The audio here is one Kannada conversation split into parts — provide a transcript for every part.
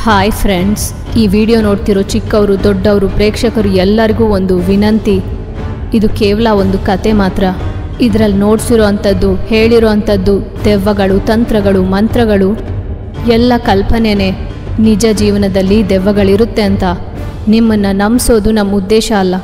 ಹಾಯ್ ಫ್ರೆಂಡ್ಸ್ ಈ ವಿಡಿಯೋ ನೋಡ್ತಿರೋ ಚಿಕ್ಕವರು ದೊಡ್ಡವರು ಪ್ರೇಕ್ಷಕರು ಎಲ್ಲರಿಗೂ ಒಂದು ವಿನಂತಿ ಇದು ಕೇವಲ ಒಂದು ಕತೆ ಮಾತ್ರ ಇದರಲ್ಲಿ ನೋಡ್ಸಿರೋ ಅಂಥದ್ದು ಹೇಳಿರೋ ಅಂಥದ್ದು ದೆವ್ವಗಳು ತಂತ್ರಗಳು ಮಂತ್ರಗಳು ಎಲ್ಲ ಕಲ್ಪನೆನೇ ನಿಜ ಜೀವನದಲ್ಲಿ ದೆವ್ವಗಳಿರುತ್ತೆ ಅಂತ ನಿಮ್ಮನ್ನು ನಂಬಿಸೋದು ನಮ್ಮ ಉದ್ದೇಶ ಅಲ್ಲ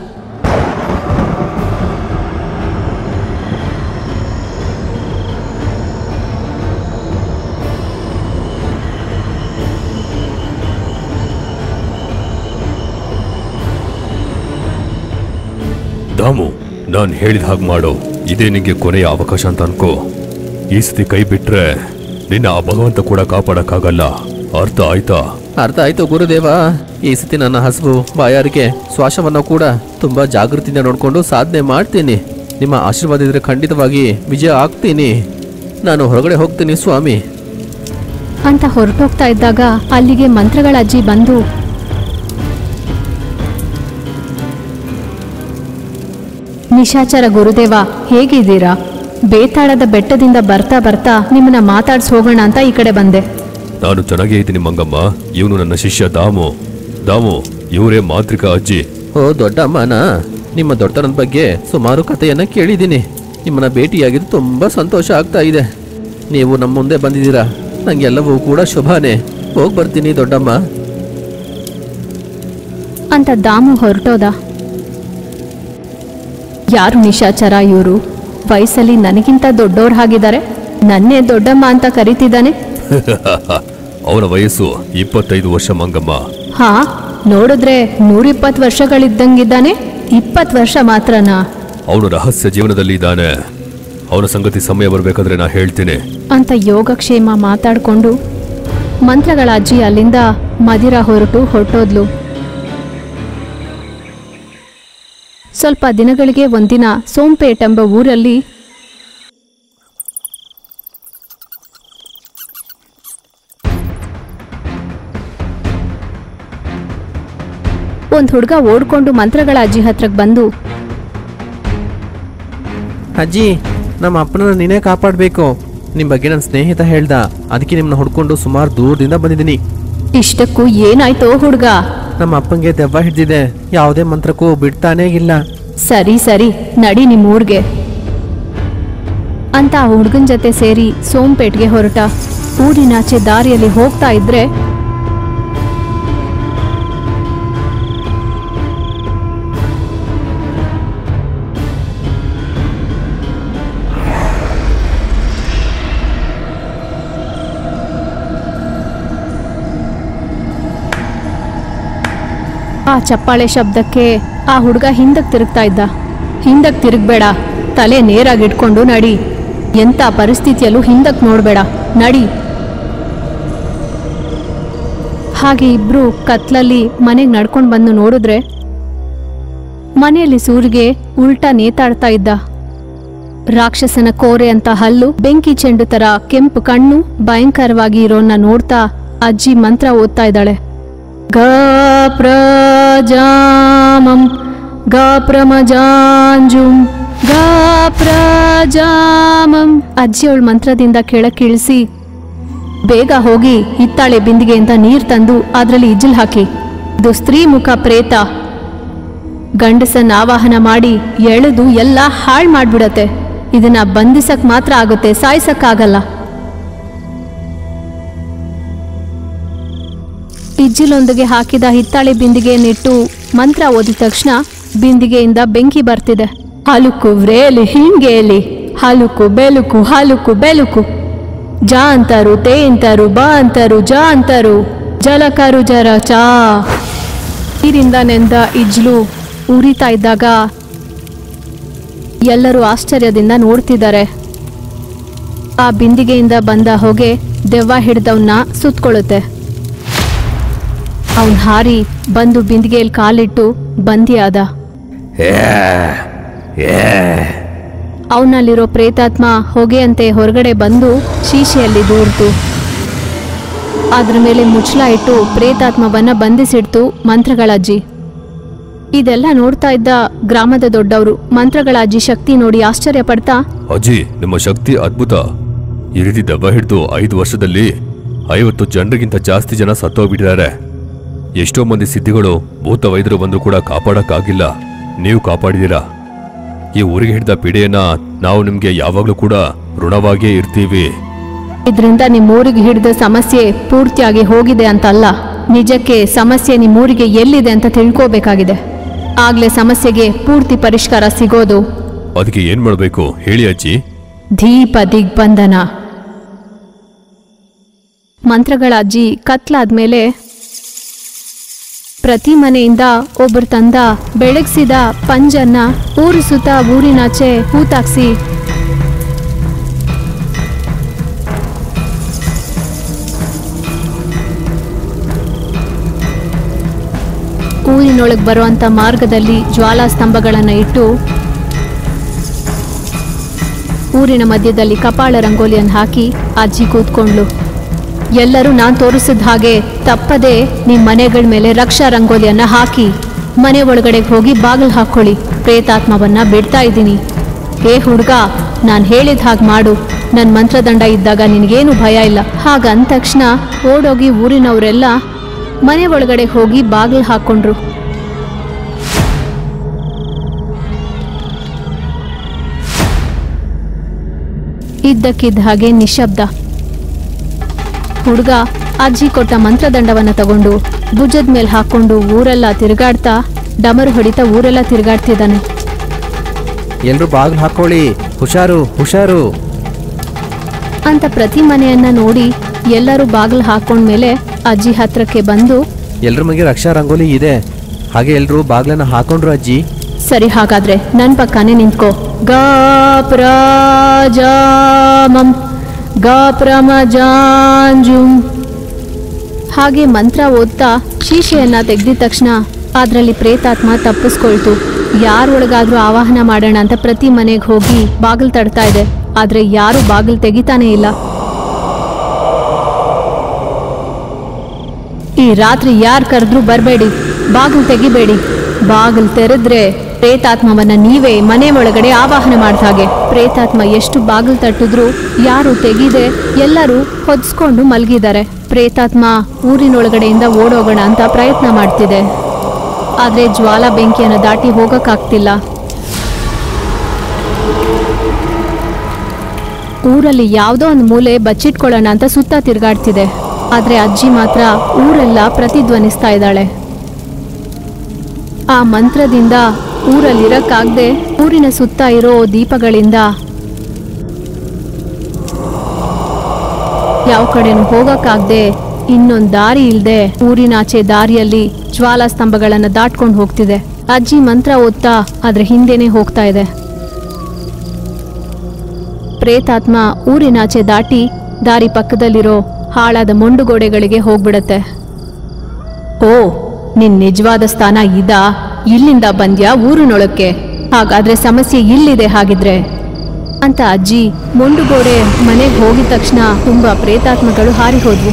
ದಾಮು ನಾನು ಹೇಳಿದ ಹಾಗೆ ಮಾಡು ಇದೇ ನಿಂಗೆ ಕೊನೆಯ ಅವಕಾಶ ಅಂತ ಅನ್ಕೋ ಈ ಸತಿ ಕೈ ಬಿಟ್ರೆ ನಿನ್ನ ಆ ಭಗವಂತ ಕೂಡ ಕಾಪಾಡಕ್ಕಾಗಲ್ಲ ಅರ್ಥ ಆಯ್ತಾ ಅರ್ಥ ಆಯ್ತು ಗುರುದೇವ ಈ ಸತಿ ನನ್ನ ಹಸುವು ಬಾಯಾರಿಕೆ ಶ್ವಾಸವನ್ನು ಕೂಡ ತುಂಬಾ ಜಾಗೃತಿಯಿಂದ ನೋಡ್ಕೊಂಡು ಸಾಧನೆ ಮಾಡ್ತೀನಿ ನಿಮ್ಮ ಆಶೀರ್ವಾದ ಇದ್ರೆ ಖಂಡಿತವಾಗಿ ವಿಜಯ ಆಗ್ತೀನಿ ನಾನು ಹೊರಗಡೆ ಹೋಗ್ತೀನಿ ಸ್ವಾಮಿ ಅಂತ ಹೊರಟೋಗ್ತಾ ಇದ್ದಾಗ ಅಲ್ಲಿಗೆ ಮಂತ್ರಗಳ ಅಜ್ಜಿ ಬಂದು ನಿಶಾಚರ ಗುರುದೇವ ಹೇಗಿದ್ದೀರಾ ಬೇತಾಳದ ಬೆಟ್ಟದಿಂದ ಬರ್ತಾ ಬರ್ತಾ ನಿಮ್ಮನ್ನ ಮಾತಾಡ್ಸ್ ಹೋಗೋಣ ಅಂತ ಈ ಕಡೆ ಬಂದೆ ನಾನು ಚೆನ್ನಾಗೇ ಇದ್ದೀನಿ ಮಂಗಮ್ಮ ಇವನು ನನ್ನ ಶಿಷ್ಯ ದಾಮು ದಾಮು ಇವರೇ ಮಾಂತ್ರಿಕ ಅಜ್ಜಿ ಓ ದೊಡ್ಡಮ್ಮನ ನಿಮ್ಮ ದೊಡ್ಡತನದ ಬಗ್ಗೆ ಸುಮಾರು ಕಥೆಯನ್ನ ಕೇಳಿದ್ದೀನಿ ನಿಮ್ಮನ್ನ ಭೇಟಿಯಾಗಿದ್ದು ತುಂಬಾ ಸಂತೋಷ ಆಗ್ತಾ ಇದೆ ನೀವು ನಮ್ಮ ಮುಂದೆ ಬಂದಿದ್ದೀರಾ ನಂಗೆಲ್ಲವೂ ಕೂಡ ಶುಭಾನೇ ಹೋಗಿ ಬರ್ತೀನಿ ದೊಡ್ಡಮ್ಮ ಅಂತ ದಾಮು ಹೊರಟೋದ ಯಾರು ನಿಶಾಚರ ಇವರು ವಯಸ್ಸಲ್ಲಿ ನನಗಿಂತ ದೊಡ್ಡವ್ರ ಹಾಗಿದ್ದಾರೆ ನನ್ನೇ ದೊಡ್ಡಮ್ಮ ಅಂತ ಕರಿತಿದ್ದಾನೆ ಅವನ ವಯಸ್ಸು ಇಪ್ಪತ್ತೈದು ವರ್ಷ ಮಂಗಮ್ಮ ಹಾ ನೋಡಿದ್ರೆ ನೂರಿಪ್ಪತ್ತು ವರ್ಷಗಳಿದ್ದಂಗಿದ್ದಾನೆ ಇಪ್ಪತ್ತು ವರ್ಷ ಮಾತ್ರನಾ ಅವನು ರಹಸ್ಯ ಜೀವನದಲ್ಲಿ ಇದ್ದಾನೆ ಅವನ ಸಂಗತಿ ಸಮಯ ಬರ್ಬೇಕಾದ್ರೆ ನಾ ಹೇಳ್ತೀನಿ ಅಂತ ಯೋಗಕ್ಷೇಮ ಮಾತಾಡ್ಕೊಂಡು ಮಂತ್ರಗಳ ಅಜ್ಜಿ ಅಲ್ಲಿಂದ ಮದಿರ ಹೊರಟು ಹೊರಟೋದ್ಲು ಸ್ವಲ್ಪ ದಿನಗಳಿಗೆ ಒಂದಿನ ಸೋಂಪೇಟ್ ಎಂಬ ಊರಲ್ಲಿ ಒಂದ್ ಹುಡುಗ ಓಡ್ಕೊಂಡು ಮಂತ್ರಗಳ ಅಜ್ಜಿ ಹತ್ರಕ್ ಬಂದು ಅಜ್ಜಿ ನಮ್ಮ ಅಪ್ಪನ ನೀನೇ ಕಾಪಾಡಬೇಕು ನಿಮ್ಮ ಬಗ್ಗೆ ನನ್ನ ಸ್ನೇಹಿತ ಹೇಳ್ದ ಅದಕ್ಕೆ ನಿಮ್ಮನ್ನ ಹುಡ್ಕೊಂಡು ಸುಮಾರು ದೂರದಿಂದ ಬಂದಿದ್ದೀನಿ ಇಷ್ಟಕ್ಕೂ ಏನಾಯ್ತೋ ಹುಡುಗ ನಮ್ಮ ಅಪ್ಪಂಗೆ ದೆವ್ವ ಹಿಡ್ದಿದೆ ಯಾವುದೇ ಮಂತ್ರಕ್ಕೂ ಬಿಡ್ತಾನೇ ಇಲ್ಲ ಸರಿ ಸರಿ ನಡಿ ನಿಮ್ಮೂರ್ಗೆ ಅಂತ ಆ ಹುಡುಗನ್ ಜೊತೆ ಸೇರಿ ಸೋಂಪೇಟ್ಗೆ ಹೊರಟ ಊರಿನಾಚೆ ದಾರಿಯಲ್ಲಿ ಹೋಗ್ತಾ ಇದ್ರೆ ಆ ಚಪ್ಪಾಳೆ ಶಬ್ದಕ್ಕೆ ಆ ಹುಡುಗ ಹಿಂದಕ್ ತಿರುಗ್ತಾ ಇದ್ದ ಹಿಂದಕ್ ತಿರುಗ್ಬೇಡ ತಲೆ ನೇರಾಗಿ ಇಟ್ಕೊಂಡು ನಡಿ ಎಂಥ ಪರಿಸ್ಥಿತಿಯಲ್ಲೂ ಹಿಂದಕ್ ನೋಡ್ಬೇಡ ನಡಿ ಹಾಗೆ ಇಬ್ರು ಕತ್ಲಲ್ಲಿ ಮನೆಗೆ ನಡ್ಕೊಂಡು ಬಂದು ನೋಡಿದ್ರೆ ಮನೆಯಲ್ಲಿ ಸೂರ್ಗೆ ಉಲ್ಟಾ ನೇತಾಡ್ತಾ ಇದ್ದ ರಾಕ್ಷಸನ ಕೋರೆ ಅಂತ ಹಲ್ಲು ಬೆಂಕಿ ಚೆಂಡು ತರ ಕೆಂಪು ಕಣ್ಣು ಭಯಂಕರವಾಗಿ ಇರೋನ್ನ ನೋಡ್ತಾ ಅಜ್ಜಿ ಮಂತ್ರ ಓದ್ತಾ ಇದ್ದಾಳೆ ಗ ಪ್ರಜಾಮಂ ಗ ಪ್ರಮಜಾಂಜುಂ ಗ ಪ್ರಜಾಮಂ ಅಜ್ಜಿ ಅವಳ ಮಂತ್ರದಿಂದ ಕೆಳಕ್ಕಿಳಿಸಿ ಬೇಗ ಹೋಗಿ ಹಿತ್ತಾಳೆ ಬಿಂದಿಗೆ ಅಂತ ನೀರ್ ತಂದು ಅದರಲ್ಲಿ ಇಜ್ಜಲ್ ಹಾಕಿ ಇದು ಸ್ತ್ರೀ ಮುಖ ಪ್ರೇತ ಗಂಡಸನ್ನ ಆವಾಹನ ಮಾಡಿ ಎಳೆದು ಎಲ್ಲ ಹಾಳು ಮಾಡ್ಬಿಡತ್ತೆ ಇದನ್ನ ಬಂಧಿಸಕ್ ಮಾತ್ರ ಆಗುತ್ತೆ ಸಾಯ್ಸಕ್ಕಾಗಲ್ಲ ಇಜ್ಜಿಲೊಂದಿಗೆ ಹಾಕಿದ ಹಿತ್ತಾಳೆ ಬಿಂದಿಗೆಯನ್ನಿಟ್ಟು ಮಂತ್ರ ಓದಿದ ತಕ್ಷಣ ಬಿಂದಿಗೆಯಿಂದ ಬೆಂಕಿ ಬರ್ತಿದೆ ಹಲುಕು ವ್ರೇಲಿ ಹಿಂಗೇಲಿ ಹಲುಕು ಬೆಲುಕು ಹಲುಕು ಬೆಲುಕು ಜ ಅಂತಾರು ತೇ ಅಂತಾರು ಬ ಅಂತಾರು ಜ ಅಂತಾರು ಜಲಕರು ಜರ ಚಾ ನೀರಿಂದ ನೆಂದ ಇಜ್ಲು ಉರಿತಾ ಇದ್ದಾಗ ಎಲ್ಲರೂ ಆಶ್ಚರ್ಯದಿಂದ ನೋಡ್ತಿದ್ದಾರೆ ಆ ಬಿಂದಿಗೆಯಿಂದ ಬಂದ ಹೊಗೆ ದೆವ್ವ ಹಿಡ್ದವನ್ನ ಸುತ್ಕೊಳ್ಳುತ್ತೆ ಅವನ್ ಹಾರಿ ಬಂದು ಬಿಂದಿಗೆಯಲ್ಲಿ ಕಾಲಿಟ್ಟು ಬಂದಿಯಾದ ಅವನಲ್ಲಿರೋ ಪ್ರೇತಾತ್ಮ ಹೊಗೆಯಂತೆ ಹೊರಗಡೆ ಬಂದು ಶೀಶೆಯಲ್ಲಿ ದೂರ್ತು ಅದ್ರ ಮೇಲೆ ಮುಚ್ಚಳ ಇಟ್ಟು ಪ್ರೇತಾತ್ಮವನ್ನ ಬಂಧಿಸಿಡ್ತು ಮಂತ್ರಗಳ ಅಜ್ಜಿ ಇದೆಲ್ಲ ನೋಡ್ತಾ ಇದ್ದ ಗ್ರಾಮದ ದೊಡ್ಡವರು ಮಂತ್ರಗಳ ಅಜ್ಜಿ ಶಕ್ತಿ ನೋಡಿ ಆಶ್ಚರ್ಯ ಪಡ್ತಾ ಅಜ್ಜಿ ನಿಮ್ಮ ಶಕ್ತಿ ಅದ್ಭುತ ಈ ರೀತಿ ದೆವ್ವ ಹಿಡಿದು ಐದು ವರ್ಷದಲ್ಲಿ ಐವತ್ತು ಜನರಿಗಿಂತ ಜಾಸ್ತಿ ಜನ ಸತ್ತೋಗ್ಬಿಟ್ಟಿದ್ದಾರೆ ಎಷ್ಟೋ ಮಂದಿ ಸಿದ್ಧಿಗಳು ಭೂತ ವೈದ್ಯರು ಬಂದ್ರು ಕೂಡ ಕಾಪಾಡಕ್ಕಾಗಿಲ್ಲ ನೀವು ಕಾಪಾಡಿದೀರಾ ಈ ಊರಿಗೆ ಹಿಡಿದ ಪಿಡೆಯನ್ನ ನಾವು ನಿಮ್ಗೆ ಯಾವಾಗ್ಲೂ ಕೂಡ ಋಣವಾಗಿಯೇ ಇರ್ತೀವಿ ಇದರಿಂದ ನಿಮ್ಮೂರಿಗೆ ಹಿಡಿದ ಸಮಸ್ಯೆ ಪೂರ್ತಿಯಾಗಿ ಹೋಗಿದೆ ಅಂತಲ್ಲ ನಿಜಕ್ಕೆ ಸಮಸ್ಯೆ ನಿಮ್ಮೂರಿಗೆ ಎಲ್ಲಿದೆ ಅಂತ ತಿಳ್ಕೋಬೇಕಾಗಿದೆ ಆಗ್ಲೇ ಸಮಸ್ಯೆಗೆ ಪೂರ್ತಿ ಪರಿಷ್ಕಾರ ಸಿಗೋದು ಅದಕ್ಕೆ ಏನ್ ಮಾಡ್ಬೇಕು ಹೇಳಿ ಅಜ್ಜಿ ದೀಪ ದಿಗ್ಬಂಧನ ಮಂತ್ರಗಳ ಅಜ್ಜಿ ಕತ್ಲಾದ್ಮೇಲೆ ಪ್ರತಿ ಮನೆಯಿಂದ ಒಬ್ಬರು ತಂದ ಬೆಳಗ್ಸಿದ ಪಂಜನ್ನ ಊರು ಸುತ್ತ ಊರಿನಾಚೆ ಹೂತಾಕ್ಸಿ ಊರಿನೊಳಗೆ ಬರುವಂತ ಮಾರ್ಗದಲ್ಲಿ ಜ್ವಾಲಾ ಸ್ತಂಭಗಳನ್ನು ಇಟ್ಟು ಊರಿನ ಮಧ್ಯದಲ್ಲಿ ಕಪಾಳ ರಂಗೋಲಿಯನ್ನು ಹಾಕಿ ಅಜ್ಜಿ ಕೂತ್ಕೊಂಡ್ಲು ಎಲ್ಲರೂ ನಾನು ತೋರಿಸಿದ ಹಾಗೆ ತಪ್ಪದೆ ನಿಮ್ಮ ಮನೆಗಳ ಮೇಲೆ ರಕ್ಷಾ ರಂಗೋಲಿಯನ್ನ ಹಾಕಿ ಮನೆ ಒಳಗಡೆ ಹೋಗಿ ಬಾಗಿಲು ಹಾಕ್ಕೊಳ್ಳಿ ಪ್ರೇತಾತ್ಮವನ್ನ ಬಿಡ್ತಾ ಇದ್ದೀನಿ ಏ ಹುಡುಗ ನಾನು ಹೇಳಿದ ಹಾಗೆ ಮಾಡು ನನ್ನ ಮಂತ್ರದಂಡ ಇದ್ದಾಗ ನಿನಗೇನು ಭಯ ಇಲ್ಲ ಹಾಗ ಅಂದ ತಕ್ಷಣ ಓಡೋಗಿ ಊರಿನವರೆಲ್ಲ ಮನೆ ಒಳಗಡೆ ಹೋಗಿ ಬಾಗಿಲು ಹಾಕ್ಕೊಂಡ್ರು ಇದ್ದಕ್ಕಿದ್ದ ಹಾಗೆ ನಿಶಬ್ದ ಹುಡುಗ ಅಜ್ಜಿ ಕೊಟ್ಟ ಮಂತ್ರದಂಡವನ್ನ ತಗೊಂಡು ಭುಜದ ಮೇಲೆ ಹಾಕೊಂಡು ಊರೆಲ್ಲ ತಿರುಗಾಡ್ತಾ ಡಮರು ಹೊಡಿತಾ ಊರೆಲ್ಲ ತಿರುಗಾಡ್ತಿದ್ದಾನೆ ಎಲ್ರೂ ಬಾಗಿಲು ಹಾಕೊಳ್ಳಿ ಹುಷಾರು ಹುಷಾರು ಅಂತ ಪ್ರತಿ ಮನೆಯನ್ನ ನೋಡಿ ಎಲ್ಲರೂ ಬಾಗಿಲು ಹಾಕೊಂಡ್ಮೇಲೆ ಅಜ್ಜಿ ಹತ್ರಕ್ಕೆ ಬಂದು ಎಲ್ರ ಮನೆಗೆ ರಕ್ಷಾ ರಂಗೋಲಿ ಇದೆ ಹಾಗೆ ಎಲ್ರೂ ಬಾಗ್ಲನ್ನ ಹಾಕೊಂಡ್ರು ಅಜ್ಜಿ ಸರಿ ಹಾಗಾದ್ರೆ ನನ್ ಪಕ್ಕನೇ ನಿಂತ್ಕೋ ಗಾ ಪ್ರಜಾಮಂ ಗಾ ಪ್ರಮಜಾಂಜುಂ ಹಾಗೆ ಮಂತ್ರ ಓದ್ತಾ ಶೀಶೆಯನ್ನ ತೆಗ್ದಿದ ತಕ್ಷಣ ಅದ್ರಲ್ಲಿ ಪ್ರೇತಾತ್ಮ ತಪ್ಪಿಸ್ಕೊಳ್ತು ಯಾರೊಳಗಾದ್ರೂ ಆವಾಹನ ಮಾಡೋಣ ಅಂತ ಪ್ರತಿ ಮನೆಗೆ ಹೋಗಿ ಬಾಗಿಲು ತಡ್ತಾ ಇದೆ ಆದ್ರೆ ಯಾರು ಬಾಗಿಲು ತೆಗಿತಾನೇ ಇಲ್ಲ ಈ ರಾತ್ರಿ ಯಾರು ಕರೆದ್ರೂ ಬರಬೇಡಿ ಬಾಗಿಲು ತೆಗಿಬೇಡಿ ಬಾಗಿಲು ತೆರೆದ್ರೆ ಪ್ರೇತಾತ್ಮವನ್ನ ನೀವೇ ಮನೆ ಒಳಗಡೆ ಆವಾಹನ ಮಾಡ್ದ ಹಾಗೆ ಪ್ರೇತಾತ್ಮ ಎಷ್ಟು ಬಾಗಿಲು ತಟ್ಟಿದ್ರು ಯಾರು ತೆಗಿದೆ ಎಲ್ಲರೂ ಹೊದ್ಸ್ಕೊಂಡು ಮಲಗಿದ್ದಾರೆ ಪ್ರೇತಾತ್ಮ ಊರಿನೊಳಗಡೆಯಿಂದ ಓಡೋಗೋಣ ಅಂತ ಪ್ರಯತ್ನ ಮಾಡ್ತಿದೆ ಆದ್ರೆ ಜ್ವಾಲಾ ಬೆಂಕಿಯನ್ನು ದಾಟಿ ಹೋಗಕ್ಕಾಗ್ತಿಲ್ಲ ಊರಲ್ಲಿ ಯಾವುದೋ ಒಂದು ಮೂಲೆ ಬಚ್ಚಿಟ್ಕೊಳ್ಳೋಣ ಅಂತ ಸುತ್ತ ತಿರುಗಾಡ್ತಿದೆ ಆದ್ರೆ ಅಜ್ಜಿ ಮಾತ್ರ ಊರೆಲ್ಲ ಪ್ರತಿಧ್ವನಿಸ್ತಾ ಇದ್ದಾಳೆ ಆ ಮಂತ್ರದಿಂದ ಊರಲ್ಲಿ ಇರಕ್ಕಾಗ್ದೆ ಊರಿನ ಸುತ್ತ ಇರೋ ದೀಪಗಳಿಂದ ಯಾವ ಕಡೆನೂ ಹೋಗಕ್ಕಾಗ್ದೆ ಇನ್ನೊಂದ್ ದಾರಿ ಇಲ್ದೆ ಊರಿನಾಚೆ ದಾರಿಯಲ್ಲಿ ಜ್ವಾಲಾ ಸ್ತಂಭಗಳನ್ನ ದಾಟ್ಕೊಂಡು ಹೋಗ್ತಿದೆ ಅಜ್ಜಿ ಮಂತ್ರ ಓದ್ತಾ ಅದ್ರ ಹಿಂದೆನೆ ಹೋಗ್ತಾ ಇದೆ ಪ್ರೇತಾತ್ಮ ಊರಿನಾಚೆ ದಾಟಿ ದಾರಿ ಪಕ್ಕದಲ್ಲಿರೋ ಹಾಳಾದ ಮೊಂಡುಗೋಡೆಗಳಿಗೆ ಹೋಗ್ಬಿಡತ್ತೆ ಓ ನಿನ್ ನಿಜವಾದ ಸ್ಥಾನ ಇದಾ ಇಲ್ಲಿಂದ ಬಂದ್ಯಾ ಊರಿನೊಳಕ್ಕೆ ಹಾಗಾದ್ರೆ ಸಮಸ್ಯೆ ಇಲ್ಲಿದೆ ಹಾಗಿದ್ರೆ ಅಂತ ಅಜ್ಜಿ ಮೊಂಡುಗೋಡೆ ಮನೆಗೆ ಹೋಗಿದ ತಕ್ಷಣ ತುಂಬಾ ಪ್ರೇತಾತ್ಮಗಳು ಹಾರಿ ಹೋದ್ವು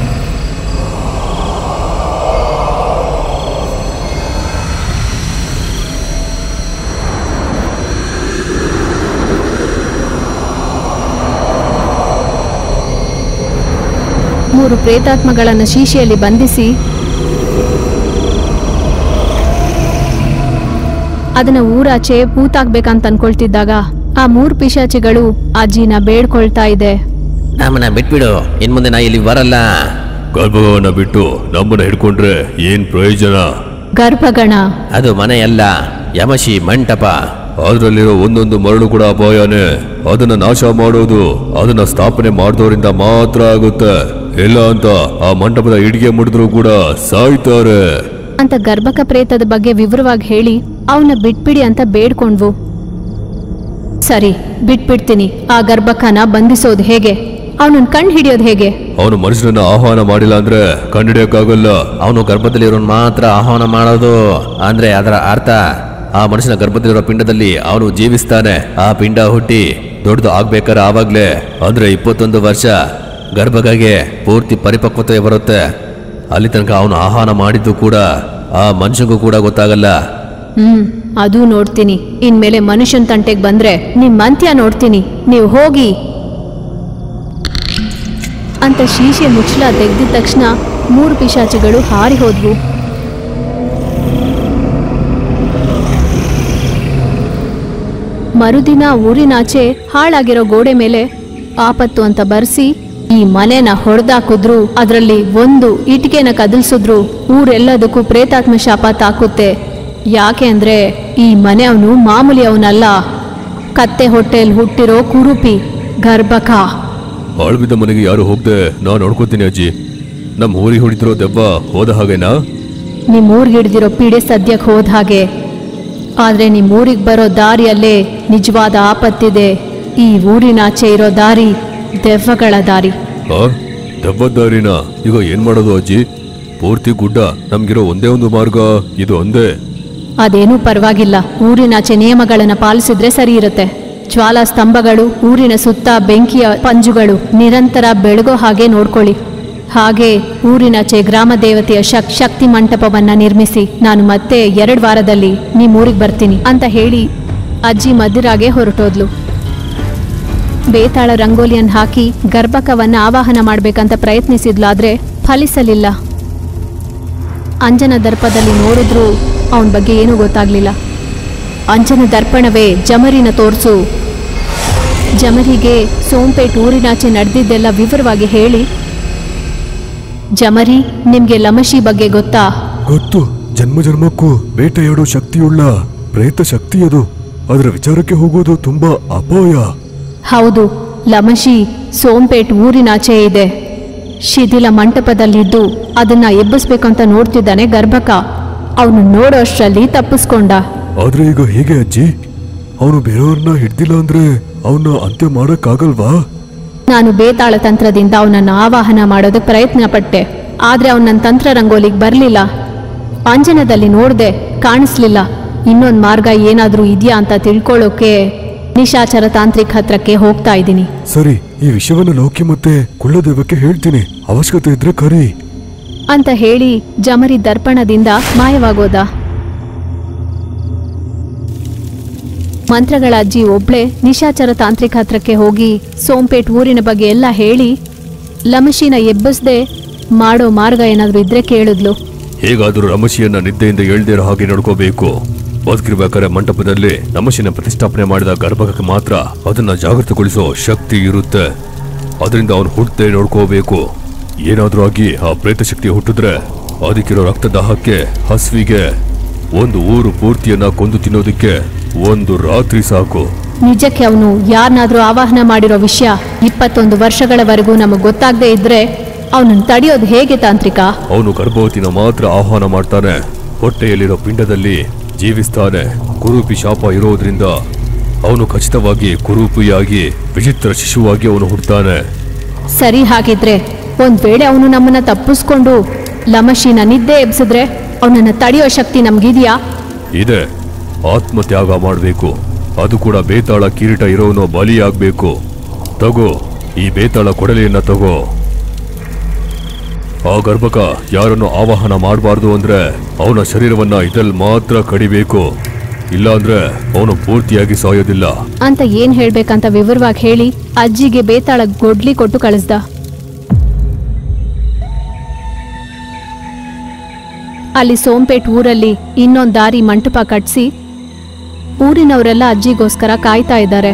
ಮೂರು ಪ್ರೇತಾತ್ಮಗಳನ್ನು ಶೀಶೆಯಲ್ಲಿ ಬಂಧಿಸಿ ಅದನ್ನ ಊರಾಚೆ ಹೂತಾಕ್ಬೇಕಂತ ಅನ್ಕೊಳ್ತಿದ್ದಾಗ ಆ ಮೂರು ಪಿಶಾಚಿಗಳು ಅಜ್ಜಿನ ಬೇಡ್ಕೊಳ್ತಾ ಇದೆ ನಮ್ಮನ್ನ ಬಿಟ್ಬಿಡು ಇನ್ ಮುಂದೆ ನಾ ಇಲ್ಲಿ ಬರಲ್ಲ ಗರ್ಭವನ್ನ ಬಿಟ್ಟು ನಮ್ಮನ್ನ ಹಿಡ್ಕೊಂಡ್ರೆ ಏನ್ ಪ್ರಯೋಜನ ಗರ್ಭಗಣ ಅದು ಮನೆಯಲ್ಲ ಯಮಶಿ ಮಂಟಪ ಅದ್ರಲ್ಲಿರೋ ಒಂದೊಂದು ಮರಳು ಕೂಡ ಅಪಾಯನೇ ಅದನ್ನ ನಾಶ ಮಾಡೋದು ಅದನ್ನ ಸ್ಥಾಪನೆ ಮಾಡಿದವರಿಂದ ಮಾತ್ರ ಆಗುತ್ತೆ ಇಲ್ಲ ಅಂತ ಆ ಮಂಟಪದ ಇಡಿಗೆ ಮುಡಿದ್ರು ಕೂಡ ಸಾಯ್ತಾರೆ ಅಂತ ಗರ್ಭಕ ಪ್ರೇತದ ಬಗ್ಗೆ ವಿವರವಾಗಿ ಹೇಳಿ ಅವನ್ನ ಬಿಟ್ಬಿಡಿ ಅಂತ ಬೇಡ್ಕೊಂಡ್ವು ಸರಿ ಬಿಟ್ಬಿಡ್ತೀನಿ ಆ ಗರ್ಭಕನ ಬಂಧಿಸೋದು ಹೇಗೆ ಅವನನ್ನ ಕಣ್ ಹಿಡಿಯೋದು ಹೇಗೆ ಅವನು ಮನುಷ್ಯನನ್ನ ಆಹ್ವಾನ ಮಾಡಿಲ್ಲ ಅಂದ್ರೆ ಕಂಡಿಡಿಯಕ್ಕಾಗಲ್ಲ ಅವನು ಗರ್ಭದಲ್ಲಿರೋನ್ ಮಾತ್ರ ಆಹ್ವಾನ ಮಾಡೋದು ಅಂದ್ರೆ ಅದರ ಅರ್ಥ ಆ ಮನುಷ್ಯನ ಗರ್ಭದಲ್ಲಿರೋ ಪಿಂಡದಲ್ಲಿ ಅವನು ಜೀವಿಸ್ತಾನೆ ಆ ಪಿಂಡ ಹುಟ್ಟಿ ದೊಡ್ಡದು ಆಗ್ಬೇಕಾದ್ರೆ ಆವಾಗ್ಲೇ ಅಂದ್ರೆ ಇಪ್ಪತ್ತೊಂದು ವರ್ಷ ಗರ್ಭಗಾಗೆ ಪೂರ್ತಿ ಪರಿಪಕ್ವತೆ ಬರುತ್ತೆ ಅಲ್ಲಿ ತನಕ ಅವನು ಆಹ್ವಾನ ಮಾಡಿದ್ದು ಕೂಡ ಆ ಮನುಷ್ಯಗೂ ಕೂಡ ಗೊತ್ತಾಗಲ್ಲ ಹ್ಮ್ ಅದು ನೋಡ್ತೀನಿ ಇನ್ಮೇಲೆ ಮನುಷ್ಯನ್ ತಂಟೆಗೆ ಬಂದ್ರೆ ನಿಮ್ ಅಂತ್ಯ ನೋಡ್ತೀನಿ ನೀವು ಹೋಗಿ ಅಂತ ಶೀಶೆ ಮುಚ್ಚಳ ತೆಗೆದಿದ ತಕ್ಷಣ ಮೂರು ಪಿಶಾಚಿಗಳು ಹಾರಿ ಹೋದ್ವು ಮರುದಿನ ಊರಿನಾಚೆ ಹಾಳಾಗಿರೋ ಗೋಡೆ ಮೇಲೆ ಆಪತ್ತು ಅಂತ ಬರ್ಸಿ ಈ ಮನೆನ ಹೊಡೆದಾಕಿದ್ರು ಅದರಲ್ಲಿ ಒಂದು ಇಟಿಕೆನ ಕದಲ್ಸಿದ್ರು ಊರೆಲ್ಲದಕ್ಕೂ ಪ್ರೇತಾತ್ಮ ಶಾಪ ತಾಕುತ್ತೆ ಯಾಕೆ ಅಂದ್ರೆ ಈ ಮನೆ ಅವನು ಮಾಮೂಲಿ ಅವನಲ್ಲ ಕತ್ತೆ ಹೊಟ್ಟೆಯಲ್ಲಿ ಹುಟ್ಟಿರೋ ಕುರುಪಿ ಗರ್ಭಕ ಹಾಳ್ಬಿದ್ದ ಮನೆಗೆ ಯಾರು ಹೋಗ್ದೆ ನಾ ನೋಡ್ಕೋತೀನಿ ಅಜ್ಜಿ ನಮ್ಮ ಊರಿಗೆ ಹೊಡಿತಿರೋ ದೆವ್ವ ಹೋದ ಹಾಗೇನಾ ನಿಮ್ ಊರ್ಗ್ ಹಿಡ್ದಿರೋ ಪೀಡೆ ಸದ್ಯಕ್ಕೆ ಹೋದ ಹಾಗೆ ಆದ್ರೆ ನಿಮ್ ಊರಿಗೆ ಬರೋ ದಾರಿಯಲ್ಲೇ ನಿಜವಾದ ಆಪತ್ತಿದೆ ಈ ಊರಿನಾಚೆ ಇರೋ ದಾರಿ ದೆವ್ವಗಳ ದಾರಿ ಆ ದೆವ್ವದ ದಾರಿನ ಈಗ ಏನ್ ಮಾಡೋದು ಅಜ್ಜಿ ಪೂರ್ತಿ ಗುಡ್ಡ ನಮ್ಗಿರೋ ಒಂದೇ ಒಂದು ಮಾರ್ಗ ಇದು ಒಂದೇ ಅದೇನೂ ಪರವಾಗಿಲ್ಲ ಊರಿನಾಚೆ ನಿಯಮಗಳನ್ನ ಪಾಲಿಸಿದ್ರೆ ಸರಿ ಇರುತ್ತೆ ಜ್ವಾಲಾ ಸ್ತಂಭಗಳು ಊರಿನ ಸುತ್ತ ಬೆಂಕಿಯ ಪಂಜುಗಳು ನಿರಂತರ ಬೆಳಗೋ ಹಾಗೆ ನೋಡ್ಕೊಳ್ಳಿ ಹಾಗೆ ಊರಿನಾಚೆ ಗ್ರಾಮ ದೇವತೆಯ ಶಕ್ ಶಕ್ತಿ ಮಂಟಪವನ್ನ ನಿರ್ಮಿಸಿ ನಾನು ಮತ್ತೆ ಎರಡು ವಾರದಲ್ಲಿ ನಿಮ್ ಊರಿಗೆ ಬರ್ತೀನಿ ಅಂತ ಹೇಳಿ ಅಜ್ಜಿ ಮಧ್ಯರಾಗೆ ಹೊರಟೋದ್ಲು ಬೇತಾಳ ರಂಗೋಲಿಯನ್ನು ಹಾಕಿ ಗರ್ಭಕವನ್ನ ಆವಾಹನ ಮಾಡ್ಬೇಕಂತ ಪ್ರಯತ್ನಿಸಿದ್ಲಾದ್ರೆ ಫಲಿಸಲಿಲ್ಲ ಅಂಜನ ದರ್ಪದಲ್ಲಿ ನೋಡಿದ್ರೂ ಅವನ ಬಗ್ಗೆ ಏನೂ ಗೊತ್ತಾಗ್ಲಿಲ್ಲ ಅಂಜನ ದರ್ಪಣವೇ ಜಮರಿನ ತೋರ್ಸು ಜಮರಿಗೆ ಸೋಂಪೇಟ್ ಊರಿನಾಚೆ ನಡೆದಿದ್ದೆಲ್ಲ ವಿವರವಾಗಿ ಹೇಳಿ ಜಮರಿ ನಿಮ್ಗೆ ಲಮಶಿ ಬಗ್ಗೆ ಗೊತ್ತಾ ಗೊತ್ತು ಜನ್ಮ ಜನ್ಮಕ್ಕೂ ಬೇಟೆಯಾಡೋ ಶಕ್ತಿಯುಳ್ಳ ಪ್ರೇತ ಶಕ್ತಿ ಅದು ಅದರ ವಿಚಾರಕ್ಕೆ ಹೋಗೋದು ತುಂಬಾ ಅಪಾಯ ಹೌದು ಲಮಶಿ ಸೋಂಪೇಟ್ ಊರಿನಾಚೆ ಇದೆ ಶಿಥಿಲ ಮಂಟಪದಲ್ಲಿದ್ದು ಅದನ್ನ ಎಬ್ಬಿಸ್ಬೇಕಂತ ನೋಡ್ತಿದ್ದಾನೆ ಗರ್ಭಕ ಅವನು ನೋಡೋ ಅಷ್ಟರಲ್ಲಿ ತಪ್ಪಿಸ್ಕೊಂಡ ಆದ್ರೆ ಈಗ ಹೇಗೆ ಅಜ್ಜಿ ಅವನು ಬೇರೆಯವ್ರನ್ನ ಹಿಡ್ದಿಲ್ಲ ಅಂದ್ರೆ ಅವನ್ನ ಅಂತ್ಯ ಮಾಡಕ್ಕಾಗಲ್ವಾ ನಾನು ಬೇತಾಳ ತಂತ್ರದಿಂದ ಅವನನ್ನು ಆವಾಹನ ಮಾಡೋದಕ್ಕೆ ಪ್ರಯತ್ನ ಪಟ್ಟೆ ಆದ್ರೆ ಅವನ ನನ್ನ ತಂತ್ರ ರಂಗೋಲಿಗೆ ಬರಲಿಲ್ಲ ಅಂಜನದಲ್ಲಿ ನೋಡ್ದೆ ಕಾಣಿಸ್ಲಿಲ್ಲ ಇನ್ನೊಂದು ಮಾರ್ಗ ಏನಾದರೂ ಇದೆಯಾ ಅಂತ ತಿಳ್ಕೊಳ್ಳೋಕೆ ನಿಶಾಚರ ತಾಂತ್ರಿಕ ಹತ್ರಕ್ಕೆ ಹೋಗ್ತಾ ಇದ್ದೀನಿ ಸರಿ ಈ ವಿಷಯವನ್ನ ಲೌಕಿ ಮತ್ತೆ ಕುಳ್ಳದೇವಕ್ಕೆ ಹೇಳ್ತೀನಿ ಅವಶ್ಯಕತೆ ಇದ್ರೆ ಕರಿ ಅಂತ ಹೇಳಿ ಜಮರಿ ದರ್ಪಣದಿಂದ ಮಾಯವಾಗೋದ ಮಂತ್ರಗಳ ಅಜ್ಜಿ ಒಬ್ಳೆ ನಿಶಾಚರ ತಾಂತ್ರಿಕ ಹತ್ರಕ್ಕೆ ಹೋಗಿ ಸೋಂಪೇಟ್ ಊರಿನ ಬಗ್ಗೆ ಎಲ್ಲ ಹೇಳಿ ಲಮಶಿನ ಎಬ್ಬಿಸ್ದೆ ಮಾಡೋ ಮಾರ್ಗ ಏನಾದ್ರೂ ಇದ್ರೆ ಕೇಳಿದ್ಲು ಹೇಗಾದ್ರೂ ರಮಶಿಯನ್ನ ನಿದ್ದೆಯಿಂದ ಎಳ್ದಿರೋ ಹಾಗೆ ನೋಡ್ಕೋಬೇಕು ಬದುಕಿರ್ಬೇಕಾದ್ರೆ ಮಂಟಪದಲ್ಲಿ ರಮಶಿನ ಪ್ರತಿಷ್ಠಾಪನೆ ಮಾಡಿದ ಗರ್ಭಕಕ್ಕೆ ಮಾತ್ರ ಅದನ್ನ ಜಾಗೃತಗೊಳಿಸೋ ಶಕ್ತಿ ಇರುತ್ತೆ ಅದರಿಂದ ಅವನು ಹುಟ್ಟದೆ ನೋಡ್ಕೋಬೇಕು ಏನಾದ್ರೂ ಆಗಿ ಆ ಪ್ರೇತ ಶಕ್ತಿ ಹುಟ್ಟಿದ್ರೆ ಅದಕ್ಕಿರೋ ರಕ್ತದಾಹಕ್ಕೆ ಹಸ್ವಿಗೆ ಒಂದು ಊರು ಪೂರ್ತಿಯನ್ನ ಕೊಂದು ತಿನ್ನೋದಕ್ಕೆ ಒಂದು ರಾತ್ರಿ ಸಾಕು ನಿಜಕ್ಕೆ ಅವನು ಯಾರನ್ನಾದ್ರೂ ಆವಾಹನ ಮಾಡಿರೋ ವಿಷಯ ಇಪ್ಪತ್ತೊಂದು ವರ್ಷಗಳವರೆಗೂ ನಮಗೆ ಗೊತ್ತಾಗದೇ ಇದ್ರೆ ಅವನನ್ನು ತಡೆಯೋದು ಹೇಗೆ ತಾಂತ್ರಿಕ ಅವನು ಗರ್ಭವತಿನ ಮಾತ್ರ ಆಹ್ವಾನ ಮಾಡ್ತಾನೆ ಹೊಟ್ಟೆಯಲ್ಲಿರೋ ಪಿಂಡದಲ್ಲಿ ಜೀವಿಸ್ತಾನೆ ಕುರೂಪಿ ಶಾಪ ಇರೋದ್ರಿಂದ ಅವನು ಖಚಿತವಾಗಿ ಕುರೂಪಿಯಾಗಿ ವಿಚಿತ್ರ ಶಿಶುವಾಗಿ ಅವನು ಹುಡ್ತಾನೆ ಸರಿ ಹಾಗಿದ್ರೆ ಒಂದ್ ವೇಳೆ ಅವನು ನಮ್ಮನ್ನ ತಪ್ಪಿಸ್ಕೊಂಡು ಲಮಶಿನ ನಿದ್ದೆ ಎಬ್ಸಿದ್ರೆ ಅವನನ್ನ ತಡೆಯೋ ಶಕ್ತಿ ನಮ್ಗಿದ್ಯಾ ಇದೆ ಆತ್ಮತ್ಯಾಗ ಮಾಡಬೇಕು ಅದು ಕೂಡ ಬೇತಾಳ ಕಿರೀಟ ಇರೋನು ಬಲಿಯಾಗಬೇಕು ತಗೋ ಈ ಬೇತಾಳ ಕೊಡಲಿಯನ್ನ ತಗೋ ಆ ಗರ್ಭಕ ಯಾರನ್ನು ಆವಾಹನ ಮಾಡಬಾರ್ದು ಅಂದ್ರೆ ಅವನ ಶರೀರವನ್ನ ಇದ್ರಲ್ಲಿ ಮಾತ್ರ ಕಡಿಬೇಕು ಇಲ್ಲಾಂದ್ರೆ ಅವನು ಪೂರ್ತಿಯಾಗಿ ಸಾಯೋದಿಲ್ಲ ಅಂತ ಏನ್ ಹೇಳ್ಬೇಕಂತ ವಿವರವಾಗಿ ಹೇಳಿ ಅಜ್ಜಿಗೆ ಬೇತಾಳ ಗೊಡ್ಲಿ ಕೊಟ್ಟು ಕಳಿಸ್ದ ಅಲ್ಲಿ ಸೋಂಪೇಟ್ ಊರಲ್ಲಿ ಇನ್ನೊಂದ್ ದಾರಿ ಮಂಟಪ ಕಟ್ಸಿ ಊರಿನವರೆಲ್ಲ ಅಜ್ಜಿಗೋಸ್ಕರ ಕಾಯ್ತಾ ಇದ್ದಾರೆ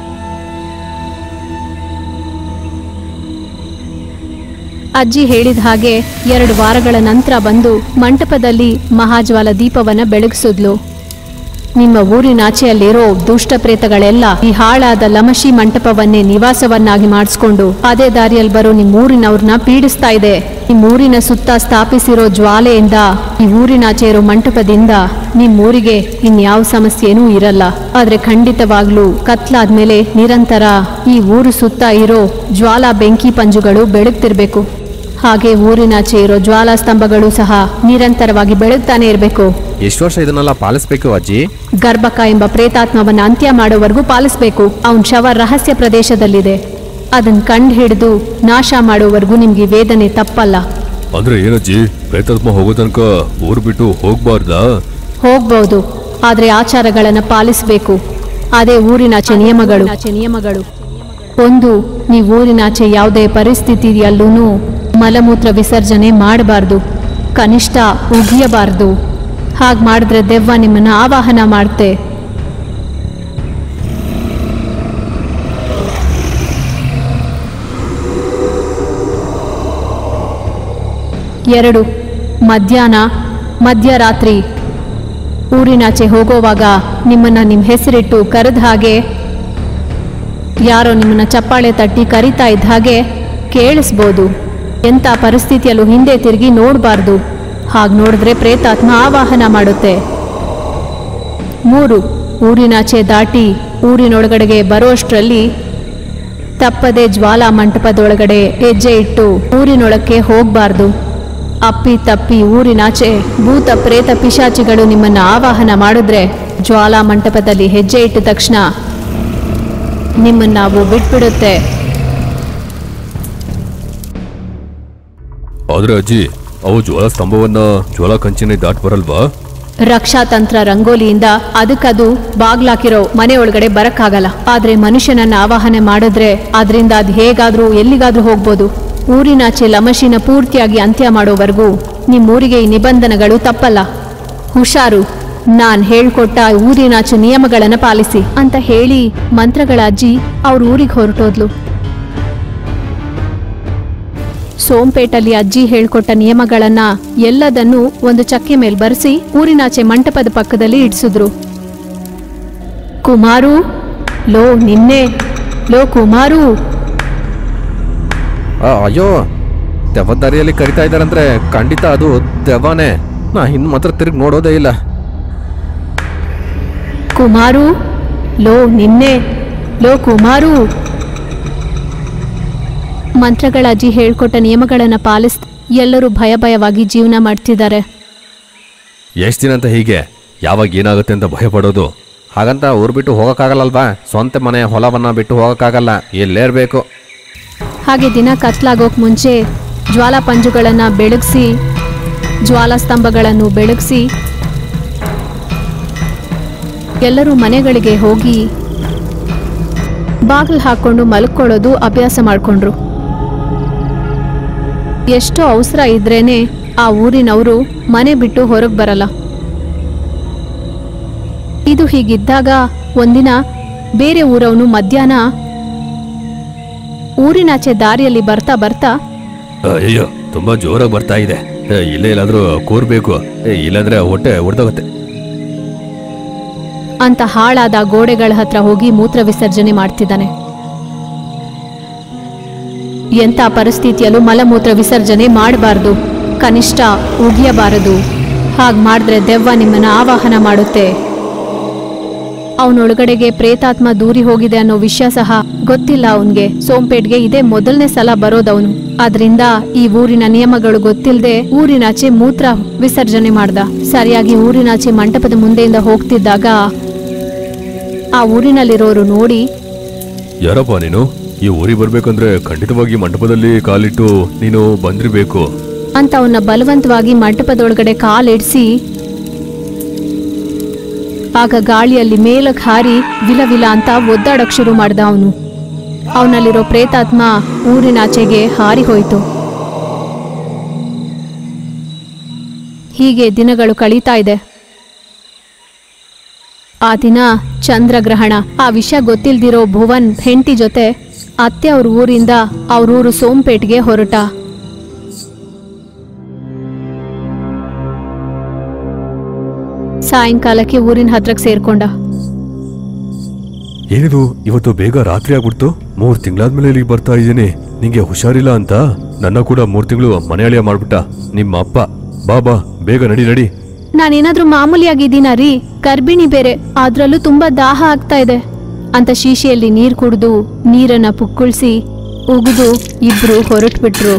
ಅಜ್ಜಿ ಹೇಳಿದ ಹಾಗೆ ಎರಡು ವಾರಗಳ ನಂತರ ಬಂದು ಮಂಟಪದಲ್ಲಿ ಮಹಾಜ್ವಾಲ ದೀಪವನ್ನ ಬೆಳಗಿಸಿದ್ಲು ನಿಮ್ಮ ಊರಿನಾಚೆಯಲ್ಲಿರೋ ದುಷ್ಟ ಪ್ರೇತಗಳೆಲ್ಲ ಈ ಹಾಳಾದ ಲಮಶಿ ಮಂಟಪವನ್ನೇ ನಿವಾಸವನ್ನಾಗಿ ಮಾಡಿಸ್ಕೊಂಡು ಅದೇ ದಾರಿಯಲ್ಲಿ ಬರೋ ನಿಮ್ಮ ಊರಿನವ್ರನ್ನ ಪೀಡಿಸ್ತಾ ಇದೆ ನಿಮ್ಮ ಊರಿನ ಸುತ್ತ ಸ್ಥಾಪಿಸಿರೋ ಜ್ವಾಲೆಯಿಂದ ಈ ಊರಿನಾಚೆ ಇರೋ ಮಂಟಪದಿಂದ ನಿಮ್ಮ ಊರಿಗೆ ಇನ್ಯಾವ ಸಮಸ್ಯೆನೂ ಇರಲ್ಲ ಆದ್ರೆ ಖಂಡಿತವಾಗ್ಲೂ ಕತ್ಲಾದ್ಮೇಲೆ ನಿರಂತರ ಈ ಊರು ಸುತ್ತ ಇರೋ ಜ್ವಾಲಾ ಬೆಂಕಿ ಪಂಜುಗಳು ಬೆಳಗ್ತಿರ್ಬೇಕು ಹಾಗೆ ಊರಿನಾಚೆ ಇರೋ ಜ್ವಾಲಾ ಸ್ತಂಭಗಳು ಸಹ ನಿರಂತರವಾಗಿ ಬೆಳಗ್ತಾನೆ ಇರಬೇಕು ಎಷ್ಟು ವರ್ಷ ಇದನ್ನೆಲ್ಲ ಪಾಲಿಸ್ಬೇಕು ಅಜ್ಜಿ ಗರ್ಭಕ ಎಂಬ ಪ್ರೇತಾತ್ಮವನ್ನ ಅಂತ್ಯ ಮಾಡೋವರೆಗೂ ಪಾಲಿಸ್ಬೇಕು ಅವನ್ ಶವ ರಹಸ್ಯ ಪ್ರದೇಶದಲ್ಲಿದೆ ಅದನ್ನ ಕಂಡು ಹಿಡಿದು ನಾಶ ಮಾಡೋವರೆಗೂ ನಿಮ್ಗೆ ಈ ವೇದನೆ ತಪ್ಪಲ್ಲ ಅಂದ್ರೆ ಏನಜ್ಜಿ ಪ್ರೇತಾತ್ಮ ಹೋಗೋ ತನಕ ಊರ್ ಬಿಟ್ಟು ಹೋಗ್ಬಾರ್ದಾ ಹೋಗ್ಬಹುದು ಆದ್ರೆ ಆಚಾರಗಳನ್ನ ಪಾಲಿಸಬೇಕು ಅದೇ ಊರಿನಾಚೆ ನಿಯಮಗಳು ನಿಯಮಗಳು ಒಂದು ನೀವು ಊರಿನಾಚೆ ಯಾವುದೇ ಪರಿಸ್ಥಿತಿಯಲ್ಲೂ ಮಲಮೂತ್ರ ವಿಸರ್ಜನೆ ಮಾಡಬಾರ್ದು ಕನಿಷ್ಠ ಉಗಿಯಬಾರ್ದು ಹಾಗೆ ಮಾಡಿದ್ರೆ ದೆವ್ವ ನಿಮ್ಮನ್ನು ಆವಾಹನ ಮಾಡುತ್ತೆ ಎರಡು ಮಧ್ಯಾಹ್ನ ಮಧ್ಯರಾತ್ರಿ ಊರಿನಾಚೆ ಹೋಗೋವಾಗ ನಿಮ್ಮನ್ನ ನಿಮ್ಮ ಹೆಸರಿಟ್ಟು ಕರೆದ ಹಾಗೆ ಯಾರೋ ನಿಮ್ಮನ್ನ ಚಪ್ಪಾಳೆ ತಟ್ಟಿ ಕರಿತಾ ಇದ್ದ ಹಾಗೆ ಕೇಳಿಸ್ಬೋದು ಎಂಥ ಪರಿಸ್ಥಿತಿಯಲ್ಲೂ ಹಿಂದೆ ತಿರುಗಿ ನೋಡಬಾರ್ದು ಹಾಗೆ ನೋಡಿದ್ರೆ ಪ್ರೇತಾತ್ಮ ಆವಾಹನ ಮಾಡುತ್ತೆ ಮೂರು ಊರಿನಾಚೆ ದಾಟಿ ಊರಿನೊಳಗಡೆಗೆ ಬರೋಷ್ಟರಲ್ಲಿ ತಪ್ಪದೆ ಜ್ವಾಲಾ ಮಂಟಪದೊಳಗಡೆ ಹೆಜ್ಜೆ ಇಟ್ಟು ಊರಿನೊಳಕ್ಕೆ ಹೋಗಬಾರ್ದು ಅಪ್ಪಿ ತಪ್ಪಿ ಊರಿನಾಚೆ ಭೂತ ಪ್ರೇತ ಪಿಶಾಚಿಗಳು ನಿಮ್ಮನ್ನು ಆವಾಹನ ಮಾಡಿದ್ರೆ ಜ್ವಾಲಾ ಮಂಟಪದಲ್ಲಿ ಹೆಜ್ಜೆ ಇಟ್ಟ ತಕ್ಷಣ ನಿಮ್ಮನ್ನು ನಾವು ಬಿಟ್ಬಿಡುತ್ತೆ ಆದ್ರೆ ಅಜ್ಜಿ ಅವು ಜ್ವಾಲ ಸ್ತಂಭವನ್ನ ಜ್ವಾಲ ಕಂಚಿನ ದಾಟ್ ಬರಲ್ವಾ ರಕ್ಷಾತಂತ್ರ ರಂಗೋಲಿಯಿಂದ ಅದಕ್ಕದು ಬಾಗ್ಲಾಕಿರೋ ಮನೆ ಒಳಗಡೆ ಬರಕ್ಕಾಗಲ್ಲ ಆದ್ರೆ ಮನುಷ್ಯನನ್ನ ಆವಾಹನೆ ಮಾಡಿದ್ರೆ ಅದರಿಂದ ಅದು ಹೇಗಾದ್ರೂ ಎಲ್ಲಿಗಾದ್ರೂ ಹೋಗ್ಬೋದು ಊರಿನಾಚೆ ಲಮಶಿನ ಪೂರ್ತಿಯಾಗಿ ಅಂತ್ಯ ಮಾಡೋವರೆಗೂ ನಿಮ್ಮೂರಿಗೆ ಈ ನಿಬಂಧನೆಗಳು ತಪ್ಪಲ್ಲ ಹುಷಾರು ನಾನ್ ಹೇಳ್ಕೊಟ್ಟ ಊರಿನಾಚೆ ನಿಯಮಗಳನ್ನ ಪಾಲಿಸಿ ಅಂತ ಹೇಳಿ ಮಂತ್ರಗಳ ಅಜ್ಜಿ ಅವ್ರ ಊರಿಗೆ ಹೊರಟೋದ್ಲು ಸೋಂಪೇಟಲ್ಲಿ ಅಜ್ಜಿ ಹೇಳ್ಕೊಟ್ಟ ನಿಯಮಗಳನ್ನ ಎಲ್ಲದನ್ನೂ ಒಂದು ಚಕ್ಕೆ ಮೇಲೆ ಬರೆಸಿ ಊರಿನಾಚೆ ಮಂಟಪದ ಪಕ್ಕದಲ್ಲಿ ಇಡ್ಸಿದ್ರು ಕುಮಾರು ಲೋ ನಿನ್ನೆ ಲೋ ಕುಮಾರು ಆ, ಅಯ್ಯೋ ದೆವ್ವದ ದಾರಿಯಲ್ಲಿ ಕರಿತಾ ಇದ್ದಾರಂದ್ರೆ ಖಂಡಿತ ಅದು ದೆವ್ವನೇ ನಾ ಇನ್ನು ಮಾತ್ರ ತಿರುಗಿ ನೋಡೋದೇ ಇಲ್ಲ ಕುಮಾರು ಲೋ ನಿನ್ನೆ ಲೋ ಕುಮಾರು ಮಂತ್ರಗಳ ಅಜ್ಜಿ ಹೇಳ್ಕೊಟ್ಟ ನಿಯಮಗಳನ್ನ ಪಾಲಿಸ್ ಎಲ್ಲರೂ ಭಯ ಭಯವಾಗಿ ಜೀವನ ಮಾಡ್ತಿದ್ದಾರೆ ಎಷ್ಟು ದಿನ ಅಂತ ಹೀಗೆ ಯಾವಾಗ ಏನಾಗುತ್ತೆ ಅಂತ ಭಯ ಪಡೋದು ಹಾಗಂತ ಊರು ಬಿಟ್ಟು ಹೋಗೋಕ್ಕಾಗಲ್ಲಲ್ವಾ ಸ್ವಂತ ಮನೆ ಹೊಲವನ್ನ ಬಿಟ್ಟು ಹೋಗೋಕ್ಕಾಗಲ್ಲ ಇಲ್ಲೇ ಇರಬೇಕು ಹಾಗೆ ದಿನ ಕತ್ಲಾಗೋಕ್ ಮುಂಚೆ ಜ್ವಾಲಾ ಪಂಜುಗಳನ್ನ ಬೆಳಗಿಸಿ ಜ್ವಾಲಾ ಸ್ತಂಭಗಳನ್ನು ಬೆಳಗಿಸಿ ಎಲ್ಲರೂ ಮನೆಗಳಿಗೆ ಹೋಗಿ ಬಾಗಿಲು ಹಾಕೊಂಡು ಮಲ್ಕೊಳ್ಳೋದು ಅಭ್ಯಾಸ ಮಾಡ್ಕೊಂಡ್ರು ಎಷ್ಟೋ ಅವಸರ ಇದ್ರೇನೆ ಆ ಊರಿನವರು ಮನೆ ಬಿಟ್ಟು ಹೊರಗೆ ಬರಲ್ಲ ಇದು ಹೀಗಿದ್ದಾಗ ಒಂದಿನ ಬೇರೆ ಊರವನು ಮಧ್ಯಾಹ್ನ ಊರಿನಾಚೆ ದಾರಿಯಲ್ಲಿ ಬರ್ತಾ ಬರ್ತಾ ಅಯ್ಯೋ ತುಂಬಾ ಜೋರಾಗಿ ಬರ್ತಾ ಇದೆ ಏ, ಇಲ್ಲೇ ಎಲ್ಲಾದ್ರೂ ಕೂರ್ಬೇಕು ಏ, ಇಲ್ಲಾಂದ್ರೆ ಹೊಟ್ಟೆ ಹೊಡೆದೋಗುತ್ತೆ ಅಂತ ಹಾಳಾದ ಗೋಡೆಗಳ ಹತ್ರ ಹೋಗಿ ಮೂತ್ರ ವಿಸರ್ಜನೆ ಮಾಡ್ತಿದ್ದಾನೆ ಎಂಥ ಪರಿಸ್ಥಿತಿಯಲ್ಲೂ ಮಲಮೂತ್ರ ವಿಸರ್ಜನೆ ಮಾಡಬಾರ್ದು ಕನಿಷ್ಠ ಉಗಿಯಬಾರದು ಹಾಗೆ ಮಾಡಿದ್ರೆ ದೆವ್ವ ನಿಮ್ಮನ್ನ ಆವಾಹನ ಮಾಡುತ್ತೆ ಅವನೊಳಗಡೆಗೆ ಪ್ರೇತಾತ್ಮ ದೂರಿ ಹೋಗಿದೆ ಅನ್ನೋ ವಿಷಯ ಸಹ ಗೊತ್ತಿಲ್ಲ ಅವನ್ಗೆ ಸೋಂಪೇಟ್ಗೆ ಇದೇ ಮೊದಲನೇ ಸಲ ಬರೋದವನು ಆದ್ರಿಂದ ಈ ಊರಿನ ನಿಯಮಗಳು ಗೊತ್ತಿಲ್ಲದೆ ಊರಿನಾಚೆ ಮೂತ್ರ ವಿಸರ್ಜನೆ ಮಾಡ್ದ ಸರಿಯಾಗಿ ಊರಿನಾಚೆ ಮಂಟಪದ ಮುಂದೆಯಿಂದ ಹೋಗ್ತಿದ್ದಾಗ ಆ ಊರಿನಲ್ಲಿರೋರು ನೋಡಿ ಯಾರಪ್ಪ ನೀನು ಈ ಊರಿಗೆ ಬರ್ಬೇಕಂದ್ರೆ ಖಂಡಿತವಾಗಿ ಮಂಟಪದಲ್ಲಿ ಕಾಲಿಟ್ಟು ನೀನು ಬಂದಿರ್ಬೇಕು ಅಂತ ಅವನ್ನ ಬಲವಂತವಾಗಿ ಮಂಟಪದೊಳಗಡೆ ಕಾಲಿಡ್ಸಿ ಆಗ ಗಾಳಿಯಲ್ಲಿ ಮೇಲಕ್ ಹಾರಿ ವಿಲ ವಿಲ ಅಂತ ಒದ್ದಾಡಕ್ ಶುರು ಮಾಡ್ದ ಅವನು ಅವನಲ್ಲಿರೋ ಪ್ರೇತಾತ್ಮ ಊರಿನಾಚೆಗೆ ಹಾರಿ ಹೋಯ್ತು ಹೀಗೆ ದಿನಗಳು ಕಳೀತಾ ಇದೆ ಆ ದಿನ ಚಂದ್ರಗ್ರಹಣ ಆ ವಿಷಯ ಗೊತ್ತಿಲ್ದಿರೋ ಭುವನ್ ಹೆಂಡತಿ ಜೊತೆ ಅತ್ತೆ ಅವ್ರ ಊರಿಂದ ಅವ್ರೂರು ಸೋಂಪೇಟ್ಗೆ ಹೊರಟ ಸಾಯಂಕಾಲಕ್ಕೆ ಊರಿನ ಹತ್ರಕ್ಕೆ ಸೇರ್ಕೊಂಡ ಏನಿದು ಇವತ್ತು ಬೇಗ ರಾತ್ರಿ ಆಗ್ಬಿಡ್ತು ಮೂರ್ ತಿಂಗಳಾದ್ಮೇಲೆ ಇಲ್ಲಿಗೆ ಬರ್ತಾ ಇದ್ದೀನಿ ನಿಂಗೆ ಹುಷಾರಿಲ್ಲ ಅಂತ ನನ್ನ ಕೂಡ ಮೂರ್ ತಿಂಗಳು ಮನೆಯಳಿಯ ಮಾಡ್ಬಿಟ್ಟ ನಿಮ್ಮ ಅಪ್ಪ ಬಾ ಬಾ ಬೇಗ ನಡಿ ನಡಿ ನಾನೇನಾದ್ರೂ ಮಾಮೂಲಿಯಾಗಿದ್ದೀನ ರೀ ಗರ್ಭಿಣಿ ಬೇರೆ ಅದ್ರಲ್ಲೂ ತುಂಬಾ ದಾಹ ಆಗ್ತಾ ಇದೆ ಅಂತ ಶೀಶೆಯಲ್ಲಿ ನೀರ್ ಕುಡಿದು ನೀರನ್ನ ಪುಕ್ಕುಳ್ಸಿ ಉಗಿದು ಇಬ್ರು ಹೊರಟ್ಬಿಟ್ರು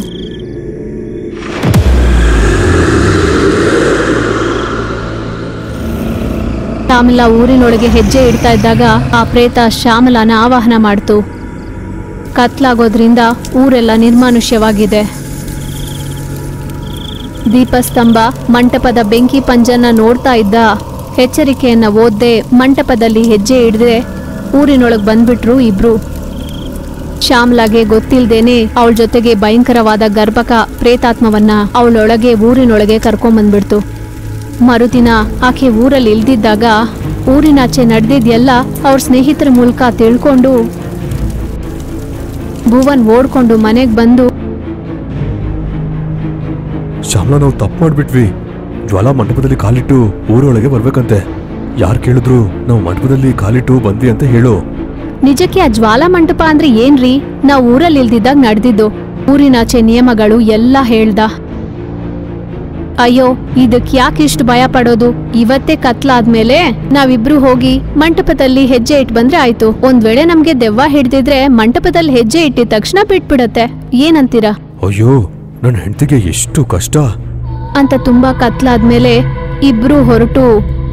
ಶ್ಯಾಮಲ ಊರಿನೊಳಗೆ ಹೆಜ್ಜೆ ಇಡ್ತಾ ಇದ್ದಾಗ ಆ ಪ್ರೇತ ಶ್ಯಾಮಲನ ಆವಾಹನ ಮಾಡ್ತು ಕತ್ಲಾಗೋದ್ರಿಂದ ಊರೆಲ್ಲ ನಿರ್ಮಾನುಷ್ಯವಾಗಿದೆ ದೀಪಸ್ತಂಭ ಮಂಟಪದ ಬೆಂಕಿ ಪಂಜನ್ನ ನೋಡ್ತಾ ಇದ್ದ ಎಚ್ಚರಿಕೆಯನ್ನ ಓದ್ದೆ ಮಂಟಪದಲ್ಲಿ ಹೆಜ್ಜೆ ಹಿಡ್ದೆ ಊರಿನೊಳಗೆ ಬಂದ್ಬಿಟ್ರು ಇಬ್ರು ಶ್ಯಾಮ್ಲಾಗೆ ಗೊತ್ತಿಲ್ದೇನೆ ಅವಳ ಜೊತೆಗೆ ಭಯಂಕರವಾದ ಗರ್ಭಕ ಪ್ರೇತಾತ್ಮವನ್ನ ಅವಳೊಳಗೆ ಊರಿನೊಳಗೆ ಕರ್ಕೊಂಬಂದ್ಬಿಡ್ತು ಮರುದಿನ ಆಕೆ ಊರಲ್ಲಿ ಇಲ್ದಿದ್ದಾಗ ಊರಿನಾಚೆ ನಡೆದಿದ್ದೆಲ್ಲ ಅವ್ರ ಸ್ನೇಹಿತರ ಮೂಲಕ ತಿಳ್ಕೊಂಡು ಭುವನ್ ಓಡ್ಕೊಂಡು ಮನೆಗೆ ಬಂದು ಶ್ಯಾಮ್ಲಾ ನಾವು ತಪ್ಪು ಮಾಡ್ಬಿಟ್ವಿ ಜ್ವಾಲಾ ಮಂಟಪದಲ್ಲಿ ಕಾಲಿಟ್ಟು ಊರೊಳಗೆ ಬರ್ಬೇಕಂತೆ ಯಾರು ಕೇಳಿದ್ರು ನಾವು ಮಂಟಪದಲ್ಲಿ ಕಾಲಿಟ್ಟು ಬಂದ್ವಿ ಅಂತ ಹೇಳು ನಿಜಕ್ಕೆ ಆ ಜ್ವಾಲಾ ಮಂಟಪ ಅಂದ್ರೆ ಏನ್ರಿ ನಾವ್ ಊರಲ್ಲಿ ಇಲ್ದಿದ್ದಾಗ ನಡೆದಿದ್ದು ಊರಿನಾಚೆ ನಿಯಮಗಳು ಎಲ್ಲ ಹೇಳ್ದ ಅಯ್ಯೋ ಇದಕ್ ಯಾಕೆ ಇಷ್ಟು ಭಯ ಪಡೋದು ಇವತ್ತೇ ಕತ್ಲಾದ್ಮೇಲೆ ನಾವಿಬ್ರು ಹೋಗಿ ಮಂಟಪದಲ್ಲಿ ಹೆಜ್ಜೆ ಇಟ್ ಬಂದ್ರೆ ಆಯ್ತು ಒಂದ್ ವೇಳೆ ನಮ್ಗೆ ದೆವ್ವ ಹಿಡ್ದಿದ್ರೆ ಮಂಟಪದಲ್ಲಿ ಹೆಜ್ಜೆ ಇಟ್ಟಿದ ತಕ್ಷಣ ಬಿಟ್ಬಿಡತ್ತೆ ಏನಂತೀರಾ ಅಯ್ಯೋ ನನ್ನ ಹೆಂಡತಿಗೆ ಎಷ್ಟು ಕಷ್ಟ ಅಂತ ತುಂಬಾ ಕತ್ಲಾದ್ಮೇಲೆ ಇಬ್ರು ಹೊರಟು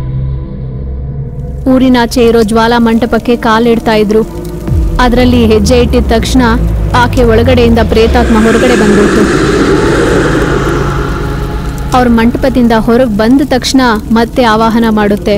ಊರಿನಾಚೆ ಇರೋ ಜ್ವಾಲಾ ಮಂಟಪಕ್ಕೆ ಕಾಲಿಡ್ತಾ ಇದ್ರು ಅದರಲ್ಲಿ ಹೆಜ್ಜೆ ಇಟ್ಟಿದ ತಕ್ಷಣ ಆಕೆ ಒಳಗಡೆಯಿಂದ ಪ್ರೇತಾತ್ಮ ಹೊರಗಡೆ ಬಂದ್ಬಿಡ್ತು ಅವ್ರ ಮಂಟಪದಿಂದ ಹೊರಗೆ ಬಂದ ತಕ್ಷಣ ಮತ್ತೆ ಆವಾಹನ ಮಾಡುತ್ತೆ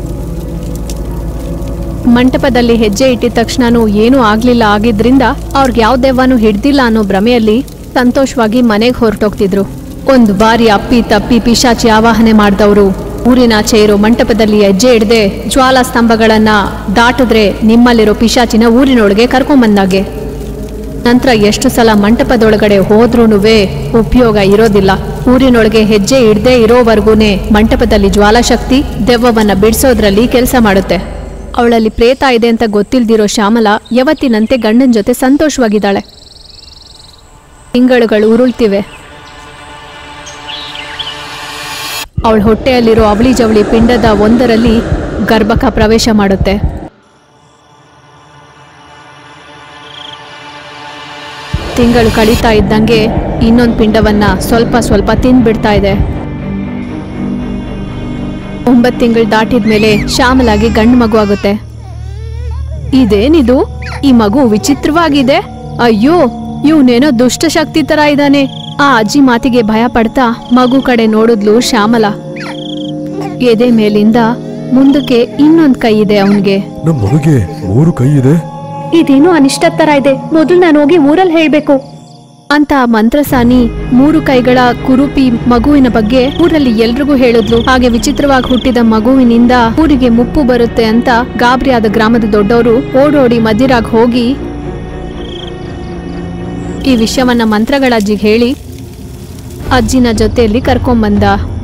ಮಂಟಪದಲ್ಲಿ ಹೆಜ್ಜೆ ಇಟ್ಟಿದ ತಕ್ಷಣನೂ ಏನೂ ಆಗ್ಲಿಲ್ಲ ಆಗಿದ್ರಿಂದ ಅವ್ರಿಗೆ ಯಾವ ದೆವ್ವನೂ ಹಿಡ್ದಿಲ್ಲ ಅನ್ನೋ ಭ್ರಮೆಯಲ್ಲಿ ಸಂತೋಷವಾಗಿ ಮನೆಗೆ ಹೊರಟೋಗ್ತಿದ್ರು ಒಂದು ಬಾರಿ ಅಪ್ಪಿ ತಪ್ಪಿ ಪಿಶಾಚಿ ಆವಾಹನೆ ಮಾಡಿದವರು ಊರಿನಾಚೆ ಇರೋ ಮಂಟಪದಲ್ಲಿ ಹೆಜ್ಜೆ ಹಿಡ್ದೆ ಜ್ವಾಲಾ ಸ್ತಂಭಗಳನ್ನ ದಾಟಿದ್ರೆ ನಿಮ್ಮಲ್ಲಿರೋ ಪಿಶಾಚಿನ ಊರಿನೊಳಗೆ ಕರ್ಕೊಂಬಂದಾಗೆ ನಂತರ ಎಷ್ಟು ಸಲ ಮಂಟಪದೊಳಗಡೆ ಹೋದ್ರೂನುವೆ ಉಪಯೋಗ ಇರೋದಿಲ್ಲ ಊರಿನೊಳಗೆ ಹೆಜ್ಜೆ ಇಡದೆ ಇರೋವರೆಗೂನೆ ಮಂಟಪದಲ್ಲಿ ಜ್ವಾಲಾಶಕ್ತಿ ದೆವ್ವವನ್ನ ಬಿಡಿಸೋದ್ರಲ್ಲಿ ಕೆಲಸ ಮಾಡುತ್ತೆ ಅವಳಲ್ಲಿ ಪ್ರೇತ ಇದೆ ಅಂತ ಗೊತ್ತಿಲ್ದಿರೋ ಶ್ಯಾಮಲ ಯಾವತ್ತಿನಂತೆ ಗಂಡನ ಜೊತೆ ಸಂತೋಷವಾಗಿದ್ದಾಳೆ ತಿಂಗಳುಗಳು ಉರುಳ್ತಿವೆ ಅವಳ ಹೊಟ್ಟೆಯಲ್ಲಿರೋ ಅವಳಿ ಜವಳಿ ಪಿಂಡದ ಒಂದರಲ್ಲಿ ಗರ್ಭಕ ಪ್ರವೇಶ ಮಾಡುತ್ತೆ ತಿಂಗಳು ಕಳೀತಾ ಇದ್ದಂಗೆ ಇನ್ನೊಂದು ಪಿಂಡವನ್ನ ಸ್ವಲ್ಪ ಸ್ವಲ್ಪ ತಿಂದ್ಬಿಡ್ತಾ ಇದೆ ಒಂಬತ್ತು ತಿಂಗಳು ದಾಟಿದ ಮೇಲೆ ಶ್ಯಾಮಲಾಗಿ ಗಂಡು ಮಗು ಆಗುತ್ತೆ ಇದೇನಿದು ಈ ಮಗು ವಿಚಿತ್ರವಾಗಿದೆ ಅಯ್ಯೋ ಇವನೇನೋ ದುಷ್ಟ ಶಕ್ತಿ ತರ ಇದ್ದಾನೆ ಆ ಅಜ್ಜಿ ಮಾತಿಗೆ ಭಯ ಪಡ್ತಾ ಮಗು ಕಡೆ ನೋಡಿದ್ಲು ಶ್ಯಾಮಲ ಎದೆ ಮೇಲಿಂದ ಮುಂದಕ್ಕೆ ಇನ್ನೊಂದ್ ಕೈ ಇದೆ ಅವನ್ಗೆ ನಮ್ಮ ಮಗುಗೆ ಮೂರು ಕೈ ಇದೆ ಇದೇನೋ ಅನಿಷ್ಟ ತರ ಇದೆ ಮೊದಲು ನಾನು ಹೋಗಿ ಊರಲ್ಲಿ ಹೇಳ್ಬೇಕು ಅಂತ ಆ ಮಂತ್ರಸಾನಿ ಮೂರು ಕೈಗಳ ಕುರುಪಿ ಮಗುವಿನ ಬಗ್ಗೆ ಊರಲ್ಲಿ ಎಲ್ರಿಗೂ ಹೇಳಿದ್ಲು ಹಾಗೆ ವಿಚಿತ್ರವಾಗಿ ಹುಟ್ಟಿದ ಮಗುವಿನಿಂದ ಊರಿಗೆ ಮುಪ್ಪು ಬರುತ್ತೆ ಅಂತ ಗಾಬರಿಯಾದ ಗ್ರಾಮದ ದೊಡ್ಡವರು ಓಡೋಡಿ ಮಧ್ಯರಾಗ್ ಹೋಗಿ ಈ ವಿಷಯವನ್ನ ಮಂತ್ರಗಳ ಅಜ್ಜಿಗೆ ಹೇಳಿ ಅಜ್ಜಿನ ಜೊತೆಯಲ್ಲಿ ಕರ್ಕೊಂಬಂದ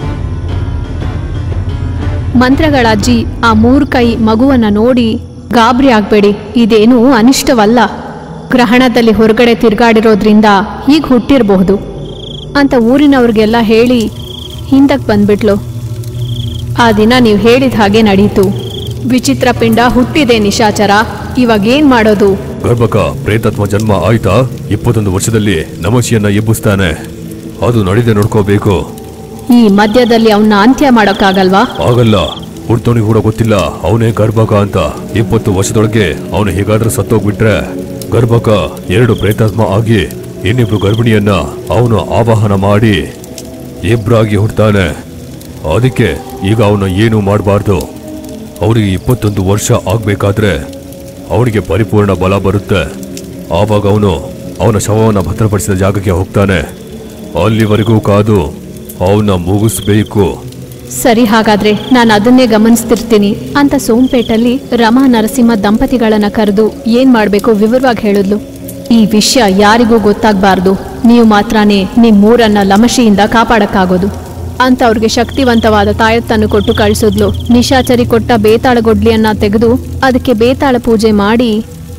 ಮಂತ್ರಗಳ ಅಜ್ಜಿ ಆ ಮೂರು ಕೈ ಮಗುವನ್ನ ನೋಡಿ ಗಾಬರಿ ಆಗ್ಬೇಡಿ ಇದೇನು ಅನಿಷ್ಟವಲ್ಲ ಗ್ರಹಣದಲ್ಲಿ ಹೊರಗಡೆ ತಿರ್ಗಾಡಿರೋದ್ರಿಂದ ಹೀಗೆ ಹುಟ್ಟಿರಬಹುದು ಅಂತ ಊರಿನವ್ರಿಗೆಲ್ಲ ಹೇಳಿ ಹಿಂದಕ್ಕೆ ಬಂದ್ಬಿಟ್ಲು ಆ ದಿನ ನೀವು ಹೇಳಿದ ಹಾಗೆ ನಡೀತು ವಿಚಿತ್ರ ಪಿಂಡ ಹುಟ್ಟಿದೆ ನಿಶಾಚರ ಇವಾಗ ಏನ್ ಮಾಡೋದು ಗರ್ಭಕ ಪ್ರೇತಾತ್ಮ ಜನ್ಮ ಆಯ್ತಾ ಇಪ್ಪತ್ತೊಂದು ವರ್ಷದಲ್ಲಿ ನಮಶಿಯನ್ನ ಎಬ್ಬಿಸ್ತಾನೆ ಅದು ನಡಿದೆ ನೋಡ್ಕೋಬೇಕು ಈ ಮಧ್ಯದಲ್ಲಿ ಅವನ್ನ ಅಂತ್ಯ ಮಾಡೋಕ್ಕಾಗಲ್ವಾ ಆಗಲ್ಲ ಹುಡ್ತವನಿಗೆ ಕೂಡ ಗೊತ್ತಿಲ್ಲ ಅವನೇ ಗರ್ಭಕ ಅಂತ ಇಪ್ಪತ್ತು ವರ್ಷದೊಳಗೆ ಅವನು ಹೇಗಾದ್ರೂ ಸತ್ತೋಗ್ಬಿಟ್ರೆ ಗರ್ಭಕ ಎರಡು ಪ್ರೇತಾತ್ಮ ಆಗಿ ಇನ್ನಿಬ್ರು ಗರ್ಭಿಣಿಯನ್ನ ಅವನು ಆವಾಹನ ಮಾಡಿ ಇಬ್ರಾಗಿ ಹುಡ್ತಾನೆ ಅದಕ್ಕೆ ಈಗ ಅವನು ಏನು ಮಾಡಬಾರ್ದು ಅವರಿಗೆ ಇಪ್ಪತ್ತೊಂದು ವರ್ಷ ಆಗ್ಬೇಕಾದ್ರೆ ಅವನಿಗೆ ಪರಿಪೂರ್ಣ ಬಲ ಬರುತ್ತೆ ಆವಾಗ ಅವನು ಅವನ ಶವವನ್ನು ಭದ್ರಪಡಿಸಿದ ಜಾಗಕ್ಕೆ ಹೋಗ್ತಾನೆ ಅಲ್ಲಿವರೆಗೂ ಕಾದು ಅವನ್ನ ಮುಗಿಸ್ಬೇಕು ಸರಿ ಹಾಗಾದ್ರೆ ನಾನು ಅದನ್ನೇ ಗಮನಿಸ್ತಿರ್ತೀನಿ ಅಂತ ಸೋಂಪೇಟಲ್ಲಿ ರಮಾ ನರಸಿಂಹ ದಂಪತಿಗಳನ್ನ ಕರೆದು ಏನ್ ಮಾಡ್ಬೇಕು ವಿವರವಾಗಿ ಹೇಳಿದ್ಲು ಈ ವಿಷಯ ಯಾರಿಗೂ ಗೊತ್ತಾಗ್ಬಾರ್ದು ನೀವು ಮಾತ್ರನೇ ನಿಮ್ಮೂರನ್ನ ಲಮಶಿಯಿಂದ ಕಾಪಾಡಕ್ಕಾಗೋದು ಅಂತ ಅವ್ರಿಗೆ ಶಕ್ತಿವಂತವಾದ ತಾಯತ್ತನ್ನು ಕೊಟ್ಟು ಕಳಿಸಿದ್ಲು ನಿಶಾಚರಿ ಕೊಟ್ಟ ಬೇತಾಳ ಗೊಡ್ಲಿಯನ್ನ ತೆಗೆದು ಅದಕ್ಕೆ ಬೇತಾಳ ಪೂಜೆ ಮಾಡಿ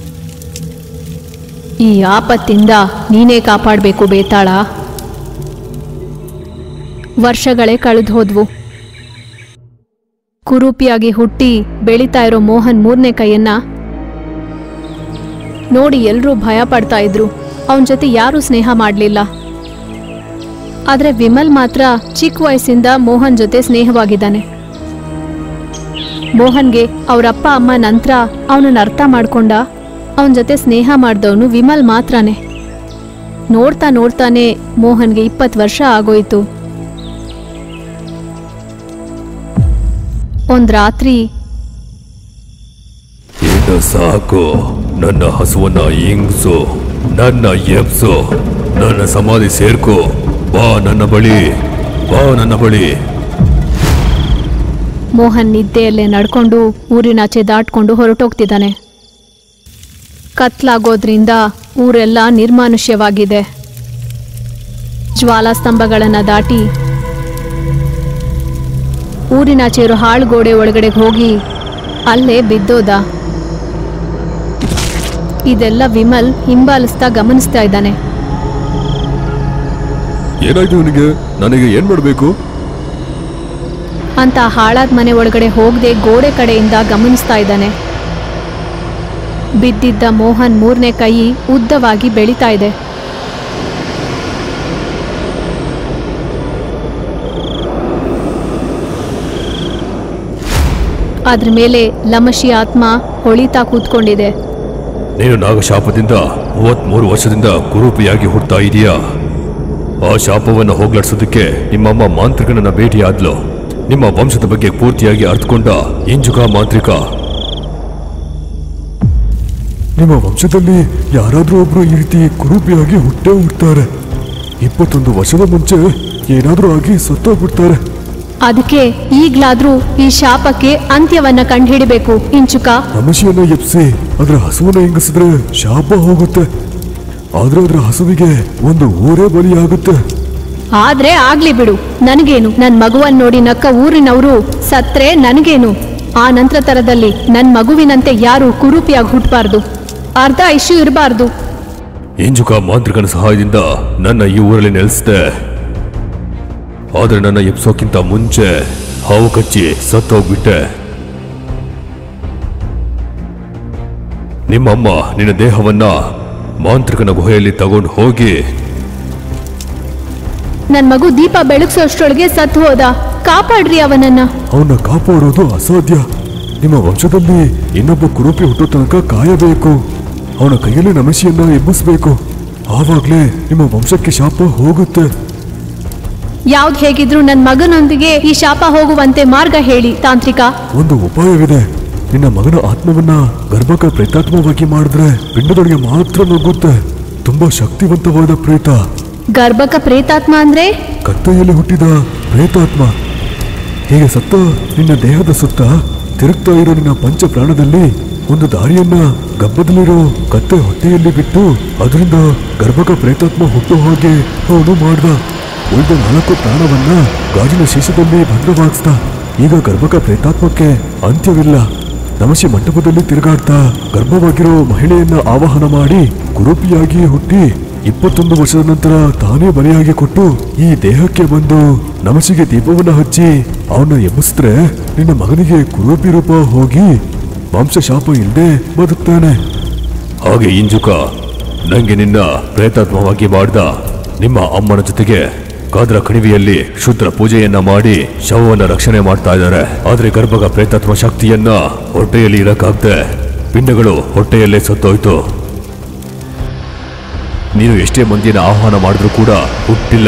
ಈ ಆಪತ್ತಿಂದ ನೀನೇ ಕಾಪಾಡಬೇಕು ಬೇತಾಳ ವರ್ಷಗಳೇ ಕಳೆದು ಹೋದ್ವು ಕುರೂಪಿಯಾಗಿ ಹುಟ್ಟಿ ಬೆಳೀತಾ ಇರೋ ಮೋಹನ್ ಮೂರನೇ ಕೈಯನ್ನ ನೋಡಿ ಎಲ್ರೂ ಭಯ ಪಡ್ತಾ ಇದ್ರು ಅವನ ಜೊತೆ ಯಾರೂ ಸ್ನೇಹ ಮಾಡಲಿಲ್ಲ ಆದ್ರೆ ವಿಮಲ್ ಮಾತ್ರ ಚಿಕ್ಕ ವಯಸ್ಸಿಂದ ಮೋಹನ್ ಜೊತೆ ಸ್ನೇಹವಾಗಿದ್ದಾನೆ ಮೋಹನ್ಗೆ ಅವರಪ್ಪ ಅಮ್ಮ ನಂತರ ಅವನನ್ನ ಅರ್ಥ ಮಾಡ್ಕೊಂಡ ಅವನ ಜೊತೆ ಸ್ನೇಹ ಮಾಡಿದವನು ವಿಮಲ್ ಮಾತ್ರನೇ ನೋಡ್ತಾ ನೋಡ್ತಾನೆ ಮೋಹನ್ಗೆ ಇಪ್ಪತ್ತು ವರ್ಷ ಆಗೋಯ್ತು ಒಂದ್ ರಾತ್ರಿ ಇದು ಸಾಕು ನನ್ನ ಹಸುವನ್ನ ಇಂಗ್ಸು ನನ್ನ ಎಬ್ಸು ನನ್ನ ಸಮಾಧಿ ಸೇರ್ಕೋ ಬಾ ನನ್ನ ಬಳಿ ಬಾ ನನ್ನ ಬಳಿ ಮೋಹನ್ ನಿದ್ದೆಯಲ್ಲೇ ನಡ್ಕೊಂಡು ಊರಿನಾಚೆ ದಾಟ್ಕೊಂಡು ಹೊರಟೋಗ್ತಿದ್ದಾನೆ ಕತ್ಲಾಗೋದ್ರಿಂದ ಊರೆಲ್ಲ ನಿರ್ಮಾನುಷ್ಯವಾಗಿದೆ ಜ್ವಾಲಾಸ್ತಂಭಗಳನ್ನು ದಾಟಿ ಊರಿನಾಚೆ ಇರೋ ಹಾಳುಗೋಡೆ ಒಳಗಡೆ ಹೋಗಿ ಅಲ್ಲೇ ಬಿದ್ದೋದ ಇದೆಲ್ಲ ವಿಮಲ್ ಹಿಂಬಾಲಿಸ್ತಾ ಗಮನಿಸ್ತಾ ಇದ್ದಾನೆ ಏನಾಯ್ತು ಇವನಿಗೆ ನನಗೆ ಏನ್ ಮಾಡಬೇಕು ಅಂತ ಹಾಳಾದ ಮನೆ ಒಳಗಡೆ ಹೋಗದೆ ಗೋಡೆ ಕಡೆಯಿಂದ ಗಮನಿಸ್ತಾ ಇದ್ದಾನೆ ಬಿದ್ದಿದ್ದ ಮೋಹನ್ ಮೂರನೇ ಕೈ ಉದ್ದವಾಗಿ ಬೆಳೀತಾ ಇದೆ ಅದ್ರ ಮೇಲೆ ಲಮಶಿ ಆತ್ಮ ಹೊಳಿತಾ ಕೂತ್ಕೊಂಡಿದೆ ನೀನು ನಾಗಶಾಪದಿಂದ ಮೂವತ್ಮೂರು ವರ್ಷದಿಂದ ಕುರೂಪಿಯಾಗಿ ಹುಡ್ತಾ ಇದೀಯಾ ಆ ಶಾಪವನ್ನು ಹೋಗ್ಲಾಡ್ಸೋದಕ್ಕೆ ನಿಮ್ಮಮ್ಮ ಮಾಂತ್ರಿಕನನ್ನ ಭೇಟಿಯಾದ್ಲು ನಿಮ್ಮ ವಂಶದ ಬಗ್ಗೆ ಪೂರ್ತಿಯಾಗಿ ಅರ್ಥಕೊಂಡ ಇಂಜುಕ ಮಾಂತ್ರಿಕ ನಿಮ್ಮ ವಂಶದಲ್ಲಿ ಯಾರಾದ್ರೂ ಒಬ್ರು ಈ ರೀತಿ ಕುರೂಪಿಯಾಗಿ ಹುಟ್ಟೇ ಹುಡ್ತಾರೆ ಇಪ್ಪತ್ತೊಂದು ವರ್ಷದ ಮುಂಚೆ ಏನಾದ್ರೂ ಆಗಿ ಸತ್ತೋಗ್ಬಿಡ್ತಾರೆ ಅದಕ್ಕೆ ಈಗ್ಲಾದ್ರೂ ಈ ಶಾಪಕ್ಕೆ ಅಂತ್ಯವನ್ನ ಕಂಡುಹಿಡಿಬೇಕು ಇಂಚುಕ ನಮಶಿಯನ್ನ ಎಪ್ಸಿ ಅದ್ರ ಹಸುವನ್ನ ಹೆಂಗಸಿದ್ರೆ ಶಾಪ ಹೋಗುತ್ತೆ ಆದ್ರೆ ಅದ್ರ ಹಸುವಿಗೆ ಒಂದು ಊರೇ ಬಲಿಯಾಗುತ್ತೆ ಆದ್ರೆ ಆಗ್ಲಿ ಬಿಡು ನನಗೇನು ನನ್ ಮಗುವನ್ ನೋಡಿ ನಕ್ಕ ಊರಿನವರು ಸತ್ರೆ ನನಗೇನು ಆ ನಂತರ ತರದಲ್ಲಿ ನನ್ ಮಗುವಿನಂತೆ ಯಾರು ಕುರೂಪಿಯಾಗಿ ಹುಟ್ಟಬಾರ್ದು ಅರ್ಧ ಇಶ್ಯೂ ಇರಬಾರ್ದು ಇಂಜುಕ ಮಾಂತ್ರಿಕನ ಸಹಾಯದಿಂದ ನನ್ನ ಈ ಊರಲ್ಲಿ ನೆಲೆಸಿದೆ ಆದ್ರೆ ನನ್ನ ಎಪ್ಸೋಕ್ಕಿಂತ ಮುಂಚೆ ಹಾವು ಕಚ್ಚಿ ಸತ್ತೋಗ್ಬಿಟ್ಟೆ ನಿಮ್ಮಮ್ಮ ನಿನ್ನ ದೇಹವನ್ನ ಮಾಂತ್ರಿಕನ ಗುಹೆಯಲ್ಲಿ ತಗೊಂಡು ಹೋಗಿ ನನ್ ಮಗು ದೀಪ ಬೆಳಗ್ಸೋ ಅಷ್ಟ್ರೊಳಗೆ ಸತ್ತು ಹೋದ ಕಾಪಾಡ್ರಿ ಅವನನ್ನ ಅವನ್ನ ಕಾಪಾಡೋದು ಅಸಾಧ್ಯ ನಿಮ್ಮ ವಂಶದಲ್ಲಿ ಇನ್ನೊಬ್ಬ ಕುರೂಪಿ ಹುಟ್ಟೋ ತನಕ ಕಾಯಬೇಕು ಅವನ ಕೈಯಲ್ಲಿ ನಮಶಿಯನ್ನ ಎಬ್ಬಿಸ್ಬೇಕು ಆವಾಗ್ಲೇ ನಿಮ್ಮ ವಂಶಕ್ಕೆ ಶಾಪ ಹೋಗುತ್ತೆ ಯಾವ್ದ್ ಹೇಗಿದ್ರು ನನ್ ಮಗನೊಂದಿಗೆ ಈ ಶಾಪ ಹೋಗುವಂತೆ ಮಾರ್ಗ ಹೇಳಿ ತಾಂತ್ರಿಕ ಒಂದು ಉಪಾಯವಿದೆ ನಿನ್ನ ಮಗನ ಆತ್ಮವನ್ನ ಗರ್ಭಕ ಪ್ರೇತಾತ್ಮವಾಗಿ ಮಾಡಿದ್ರೆ ಪಿಂಡದೊಳಗೆ ಮಾತ್ರ ನುಗ್ಗುತ್ತೆ ತುಂಬಾ ಶಕ್ತಿವಂತವಾದ ಪ್ರೇತ ಗರ್ಭಕ ಪ್ರೇತಾತ್ಮ ಅಂದ್ರೆ ಕತ್ತೆಯಲ್ಲಿ ಹುಟ್ಟಿದ ಪ್ರೇತಾತ್ಮ ಹೀಗೆ ಸತ್ತ ನಿನ್ನ ದೇಹದ ಸುತ್ತ ತಿರುಗ್ತಾ ಇರೋ ನಿನ್ನ ಪಂಚ ಪ್ರಾಣದಲ್ಲಿ ಒಂದು ದಾರಿಯನ್ನ ಗಬ್ಬದಲ್ಲಿರೋ ಕತ್ತೆ ಹೊಟ್ಟೆಯಲ್ಲಿ ಬಿಟ್ಟು ಅದರಿಂದ ಗರ್ಭಕ ಪ್ರೇತಾತ್ಮ ಹುಟ್ಟೋ ಹಾಗೆ ಅವನು ಮಾಡ್ದ ಉಳಿದ ನಾಲ್ಕು ಪ್ರಾಣವನ್ನ ಗಾಜಿನ ಶೀಶದಲ್ಲಿ ಭದ್ರವಾಗಿಸ್ದ ಈಗ ಗರ್ಭಕ ಪ್ರೇತಾತ್ಮಕ್ಕೆ ಅಂತ್ಯವಿಲ್ಲ ನಮಶಿ ಮಂಟಪದಲ್ಲಿ ತಿರುಗಾಡ್ತಾ ಗರ್ಭವಾಗಿರೋ ಮಹಿಳೆಯನ್ನ ಆವಾಹನ ಮಾಡಿ ಕುರೂಪಿಯಾಗಿ ಹುಟ್ಟಿ ಇಪ್ಪತ್ತೊಂದು ವರ್ಷದ ನಂತರ ತಾನೇ ಬಲಿಯಾಗಿ ಕೊಟ್ಟು ಈ ದೇಹಕ್ಕೆ ಬಂದು ನಮಸಿಗೆ ದೀಪವನ್ನ ಹಚ್ಚಿ ಅವನ್ನ ಎಬ್ಬಿಸಿದ್ರೆ ನಿನ್ನ ಮಗನಿಗೆ ಕುರೂಪಿ ರೂಪ ಹೋಗಿ ವಂಶಶಾಪ ಇಲ್ಲದೆ ಬದುಕ್ತಾನೆ ಹಾಗೆ ಇಂಜುಕ ನಂಗೆ ನಿನ್ನ ಪ್ರೇತಾತ್ಮವಾಗಿ ಮಾಡ್ದ ನಿಮ್ಮ ಅಮ್ಮನ ಜೊತೆಗೆ ಕಾದ್ರ ಕಣಿವೆಯಲ್ಲಿ ಶುದ್ರ ಪೂಜೆಯನ್ನ ಮಾಡಿ ಶವವನ್ನ ರಕ್ಷಣೆ ಮಾಡ್ತಾ ಇದ್ದಾರೆ ಆದ್ರೆ ಗರ್ಭಗ ಪ್ರೇತಾತ್ಮ ಶಕ್ತಿಯನ್ನ ಹೊಟ್ಟೆಯಲ್ಲಿ ಇರಕ್ಕಾಗ್ದೆ ಪಿಂಡಗಳು ಹೊಟ್ಟೆಯಲ್ಲೇ ಸತ್ತೋಯ್ತು ನೀನು ಎಷ್ಟೇ ಮಂದಿಯನ್ನ ಆಹ್ವಾನ ಮಾಡಿದ್ರೂ ಕೂಡ ಹುಟ್ಟಿಲ್ಲ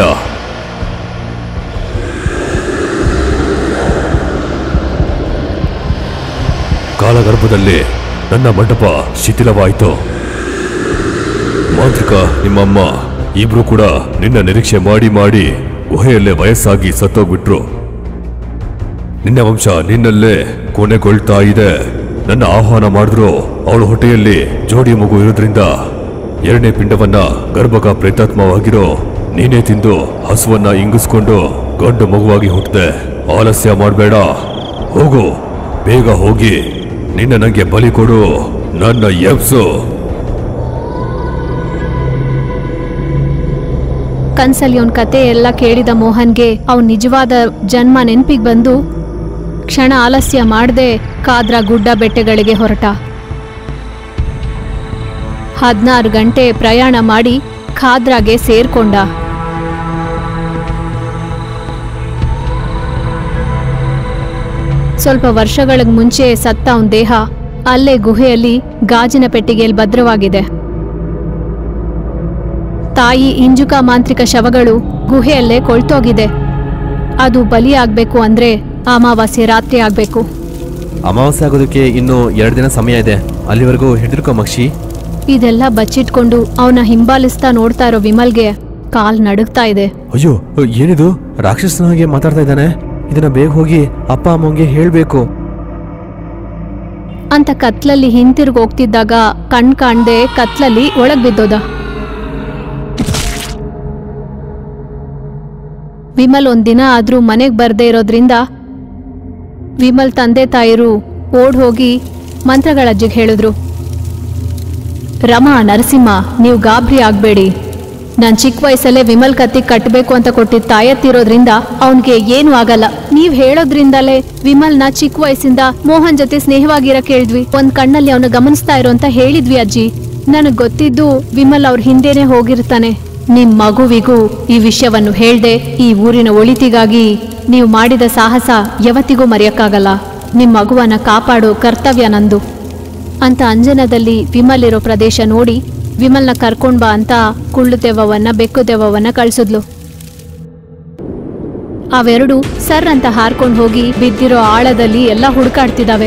ಕಾಲಗರ್ಭದಲ್ಲಿ ನನ್ನ ಮಂಟಪ ಶಿಥಿಲವಾಯಿತು ಮಾಂತ್ರಿಕ ನಿಮ್ಮಮ್ಮ ಇಬ್ರು ಕೂಡ ನಿನ್ನ ನಿರೀಕ್ಷೆ ಮಾಡಿ ಮಾಡಿ ಗುಹೆಯಲ್ಲೇ ವಯಸ್ಸಾಗಿ ಸತ್ತೋಗ್ಬಿಟ್ರು ನಿನ್ನ ವಂಶ ನಿನ್ನಲ್ಲೇ ಕೊನೆಗೊಳ್ತಾ ಇದೆ ನನ್ನ ಆಹ್ವಾನ ಮಾಡಿದ್ರು ಅವಳ ಹೊಟ್ಟೆಯಲ್ಲಿ ಜೋಡಿ ಮಗು ಇರೋದ್ರಿಂದ ಎರಡನೇ ಪಿಂಡವನ್ನ ಗರ್ಭಕ ಪ್ರೇತಾತ್ಮವಾಗಿರೋ ನೀನೇ ತಿಂದು ಹಸುವನ್ನ ಇಂಗಿಸ್ಕೊಂಡು ಗಂಡು ಮಗುವಾಗಿ ಹುಟ್ಟಿದೆ ಆಲಸ್ಯ ಮಾಡಬೇಡ ಹೋಗು ಬೇಗ ಹೋಗಿ ನಿನ್ನ ನನಗೆ ಬಲಿ ಕೊಡು ನನ್ನ ಎಬ್ಸು ಕನ್ಸಲ್ಲಿ ಅವನ್ ಕತೆ ಎಲ್ಲ ಕೇಳಿದ ಮೋಹನ್ಗೆ ಅವನ್ ನಿಜವಾದ ಜನ್ಮ ನೆನ್ಪಿಗೆ ಬಂದು ಕ್ಷಣ ಆಲಸ್ಯ ಮಾಡದೆ ಕಾದ್ರ ಗುಡ್ಡ ಬೆಟ್ಟಗಳಿಗೆ ಹೊರಟ ಹದಿನಾರು ಗಂಟೆ ಪ್ರಯಾಣ ಮಾಡಿ ಖಾದ್ರಾಗೆ ಸೇರ್ಕೊಂಡ ಸ್ವಲ್ಪ ವರ್ಷಗಳಿಗೆ ಮುಂಚೆ ಸತ್ತ ಅವನ ದೇಹ ಅಲ್ಲೇ ಗುಹೆಯಲ್ಲಿ ಗಾಜಿನ ಪೆಟ್ಟಿಗೆಯಲ್ಲಿ ಭದ್ರವಾಗಿದೆ ತಾಯಿ ಇಂಜುಕ ಮಾಂತ್ರಿಕ ಶವಗಳು ಗುಹೆಯಲ್ಲೇ ಕೊಳ್ತೋಗಿದೆ ಅದು ಬಲಿಯಾಗಬೇಕು ಅಂದ್ರೆ ಅಮಾವಾಸ್ಯೆ ರಾತ್ರಿ ಆಗಬೇಕು ಅಮಾವಾಸ್ಯೆ ಆಗೋದಕ್ಕೆ ಇನ್ನು ಎರಡು ದಿನ ಸಮಯ ಇದೆ ಅಲ್ಲಿವರೆಗೂ ಹಿಡಿದಿರ್ಕೋ ಮಕ್ಷಿ ಇದೆಲ್ಲ ಬಚ್ಚಿಟ್ಕೊಂಡು ಅವನ ಹಿಂಬಾಲಿಸ್ತಾ ನೋಡ್ತಾ ಇರೋ ವಿಮಲ್ಗೆ ಕಾಲ್ ನಡುಗ್ತಾ ಇದೆ ಅಯ್ಯೋ ಏನಿದು ರಾಕ್ಷಸನ ಹಾಗೆ ಮಾತಾಡ್ತಾ ಇದ್ದಾನೆ ಇದನ್ನ ಬೇಗ ಹೋಗಿ ಅಪ್ಪ ಅಮ್ಮಂಗೆ ಹೇಳ್ಬೇಕು ಅಂತ ಕತ್ಲಲ್ಲಿ ಹಿಂತಿರುಗಿ ಹೋಗ್ತಿದ್ದಾಗ ಕಣ್ ಕಾಣ್ದೆ ಕತ್ಲಲ್ಲಿ ಒಳಗ್ ಬಿದ್ದೋದ ವಿಮಲ್ ಒಂದಿನ ಆದ್ರೂ ಮನೆಗ್ ಬರ್ದೇ ಇರೋದ್ರಿಂದ ವಿಮಲ್ ತಂದೆ ತಾಯಿರು ಓಡ್ ಹೋಗಿ ಮಂತ್ರಗಳ ಅಜ್ಜಿಗೆ ಹೇಳಿದ್ರು ರಮಾ ನರಸಿಂಹ ನೀವು ಗಾಬರಿ ಆಗ್ಬೇಡಿ ನಾನ್ ಚಿಕ್ಕ ವಯಸ್ಸಲ್ಲೇ ವಿಮಲ್ ಕತ್ತಿ ಕಟ್ಟಬೇಕು ಅಂತ ಕೊಟ್ಟಿದ್ದ ತಾಯತ್ತಿರೋದ್ರಿಂದ ಅವನ್ಗೆ ಏನು ಆಗಲ್ಲ ನೀವ್ ಹೇಳೋದ್ರಿಂದಲೇ ವಿಮಲ್ನ ಚಿಕ್ಕ ವಯಸ್ಸಿಂದ ಮೋಹನ್ ಜೊತೆ ಸ್ನೇಹವಾಗಿರ ಕೇಳಿದ್ವಿ ಒಂದ್ ಕಣ್ಣಲ್ಲಿ ಅವನ ಗಮನಿಸ್ತಾ ಇರೋ ಅಂತ ಹೇಳಿದ್ವಿ ಅಜ್ಜಿ ನನಗ್ ಗೊತ್ತಿದ್ದು ವಿಮಲ್ ಅವ್ರ ಹಿಂದೆನೆ ಹೋಗಿರ್ತಾನೆ ನಿಮ್ ಮಗುವಿಗೂ ಈ ವಿಷಯವನ್ನು ಹೇಳ್ದೆ ಈ ಊರಿನ ಒಳಿತಿಗಾಗಿ ನೀವು ಮಾಡಿದ ಸಾಹಸ ಯಾವತ್ತಿಗೂ ಮರೆಯಕ್ಕಾಗಲ್ಲ ನಿಮ್ ಮಗುವನ್ನ ಕಾಪಾಡೋ ಕರ್ತವ್ಯ ನಂದು ಅಂತ ಅಂಜನದಲ್ಲಿ ವಿಮಲ್ ಇರೋ ಪ್ರದೇಶ ನೋಡಿ ವಿಮಲ್ನ ಕರ್ಕೊಂಡ್ ಬಾ ಅಂತ ಕುಳ್ಳು ದೆವ್ವವನ್ನ ಬೆಕ್ಕು ದೆವ್ವವನ್ನ ಕಳ್ಸಿದ್ಲು ಅವೆರಡು ಸರ್ ಅಂತ ಹಾರ್ಕೊಂಡು ಹೋಗಿ ಬಿದ್ದಿರೋ ಆಳದಲ್ಲಿ ಎಲ್ಲ ಹುಡುಕಾಡ್ತಿದಾವೆ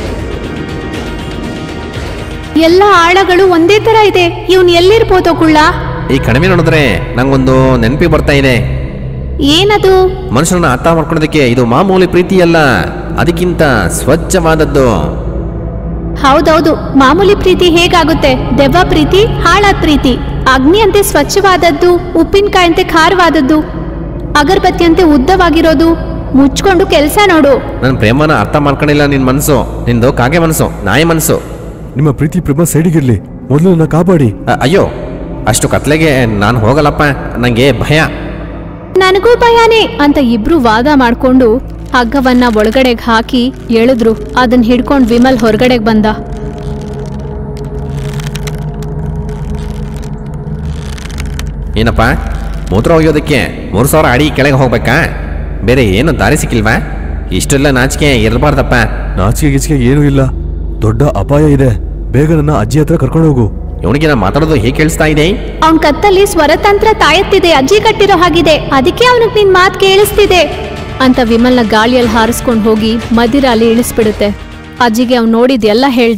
ಎಲ್ಲ ಆಳಗಳು ಒಂದೇ ತರ ಇದೆ ಇವನ್ ಎಲ್ಲಿರ್ಬೋದೋ ಕುಳ್ಳ ಈ ಕಡಿಮೆ ನೋಡಿದ್ರೆ ನಂಗೊಂದು ನೆನಪಿ ಬರ್ತಾ ಇದೆ ಏನದು ಮನುಷ್ಯರನ್ನ ಅರ್ಥ ಮಾಡ್ಕೊಳ್ಳೋದಕ್ಕೆ ಇದು ಮಾಮೂಲಿ ಪ್ರೀತಿ ಅಲ್ಲ ಅದಕ್ಕಿಂತ ಸ್ವಚ್ಛವಾದದ್ದು ಹೌದೌದು ಮಾಮೂಲಿ ಪ್ರೀತಿ ಹೇಗಾಗುತ್ತೆ ದೆವ್ವ ಪ್ರೀತಿ ಹಾಳಾದ ಪ್ರೀತಿ ಅಗ್ನಿಯಂತೆ ಸ್ವಚ್ಛವಾದದ್ದು ಉಪ್ಪಿನಕಾಯಂತೆ ಖಾರವಾದದ್ದು ಅಗರಬತ್ತಿಯಂತೆ ಉದ್ದವಾಗಿರೋದು ಮುಚ್ಕೊಂಡು ಕೆಲಸ ನೋಡು ನನ್ನ ಪ್ರೇಮನ ಅರ್ಥ ಮಾಡ್ಕೊಂಡಿಲ್ಲ ನಿನ್ ಮನಸ್ಸು ನಿಂದು ಕಾಗೆ ಮನಸ್ಸು ನಾಯಿ ಮನಸ್ಸು ನಿಮ್ಮ ಪ್ರೀತಿ ಪ್ರೇಮ ಸೈಡಿಗಿರ್ಲಿ ಮೊದಲು ನನ್ನ ಕಾಪಾಡಿ ಅ- ಅಯ್ಯೋ ಅಷ್ಟು ಕತ್ಲೆಗೆ ನಾನು ಹೋಗಲ್ಲಪ್ಪ ನಂಗೆ ಭಯ ನನಗೂ ಭಯಾನೇ ಅಂತ ಇಬ್ರು ವಾದ ಮಾಡ್ಕೊಂಡು ಹಗ್ಗವನ್ನ ಒಳಗಡೆಗೆ ಹಾಕಿ ಎಳೆದ್ರು ಅದನ್ನ ಹಿಡ್ಕೊಂಡ್ ವಿಮಲ್ ಹೊರಗಡೆಗೆ ಬಂದ ಏನಪ್ಪ ಮೂತ್ರ ಒಯ್ಯೋದಕ್ಕೆ ಮೂರು ಸಾವಿರ ಅಡಿ ಕೆಳಗೆ ಹೋಗ್ಬೇಕಾ ಬೇರೆ ಏನು ದಾರಿ ಸಿಕ್ಕಿಲ್ವಾ ಇಷ್ಟೆಲ್ಲ ನಾಚಿಕೆ ಇರಬಾರ್ದಪ್ಪ ನಾಚಿಕೆ ಗಿಚಿಕೆ ಏನೂ ಇಲ್ಲ ದೊಡ್ಡ ಅಪಾಯ ಇದೆ ಬೇಗ ನನ್ನ ಅಜ್ಜಿ ಹತ್ರ ಕರ್ಕೊಂಡು ಹೋಗು ಇವನಿಗೆ ನಾ ಮಾತಾಡೋದು ಹೇಗೆ ಕೇಳಿಸ್ತಾ ಇದೆ ಅವನ್ ಕತ್ತಲ್ಲಿ ಸ್ವರತಂತ್ರ ತಾಯತ್ತಿದೆ ಅಜ್ಜಿ ಕಟ್ಟಿರೋ ಹಾಗಿದೆ ಅದಕ್ಕೆ ಅವನಿಗೆ ನಿನ್ ಮಾತ್ ಕೇಳಿಸ್ತಿದೆ ಅಂತ ವಿಮಲ್ನ ಗಾಳಿಯಲ್ಲಿ ಹಾರಿಸ್ಕೊಂಡು ಹೋಗಿ ಮದಿರಾಲಿ ಇಳಿಸ್ಬಿಡುತ್ತೆ ಅಜ್ಜಿಗೆ ಅವ್ನು ನೋಡಿದ್ಯೆಲ್ಲ ಹೇಳ್ದ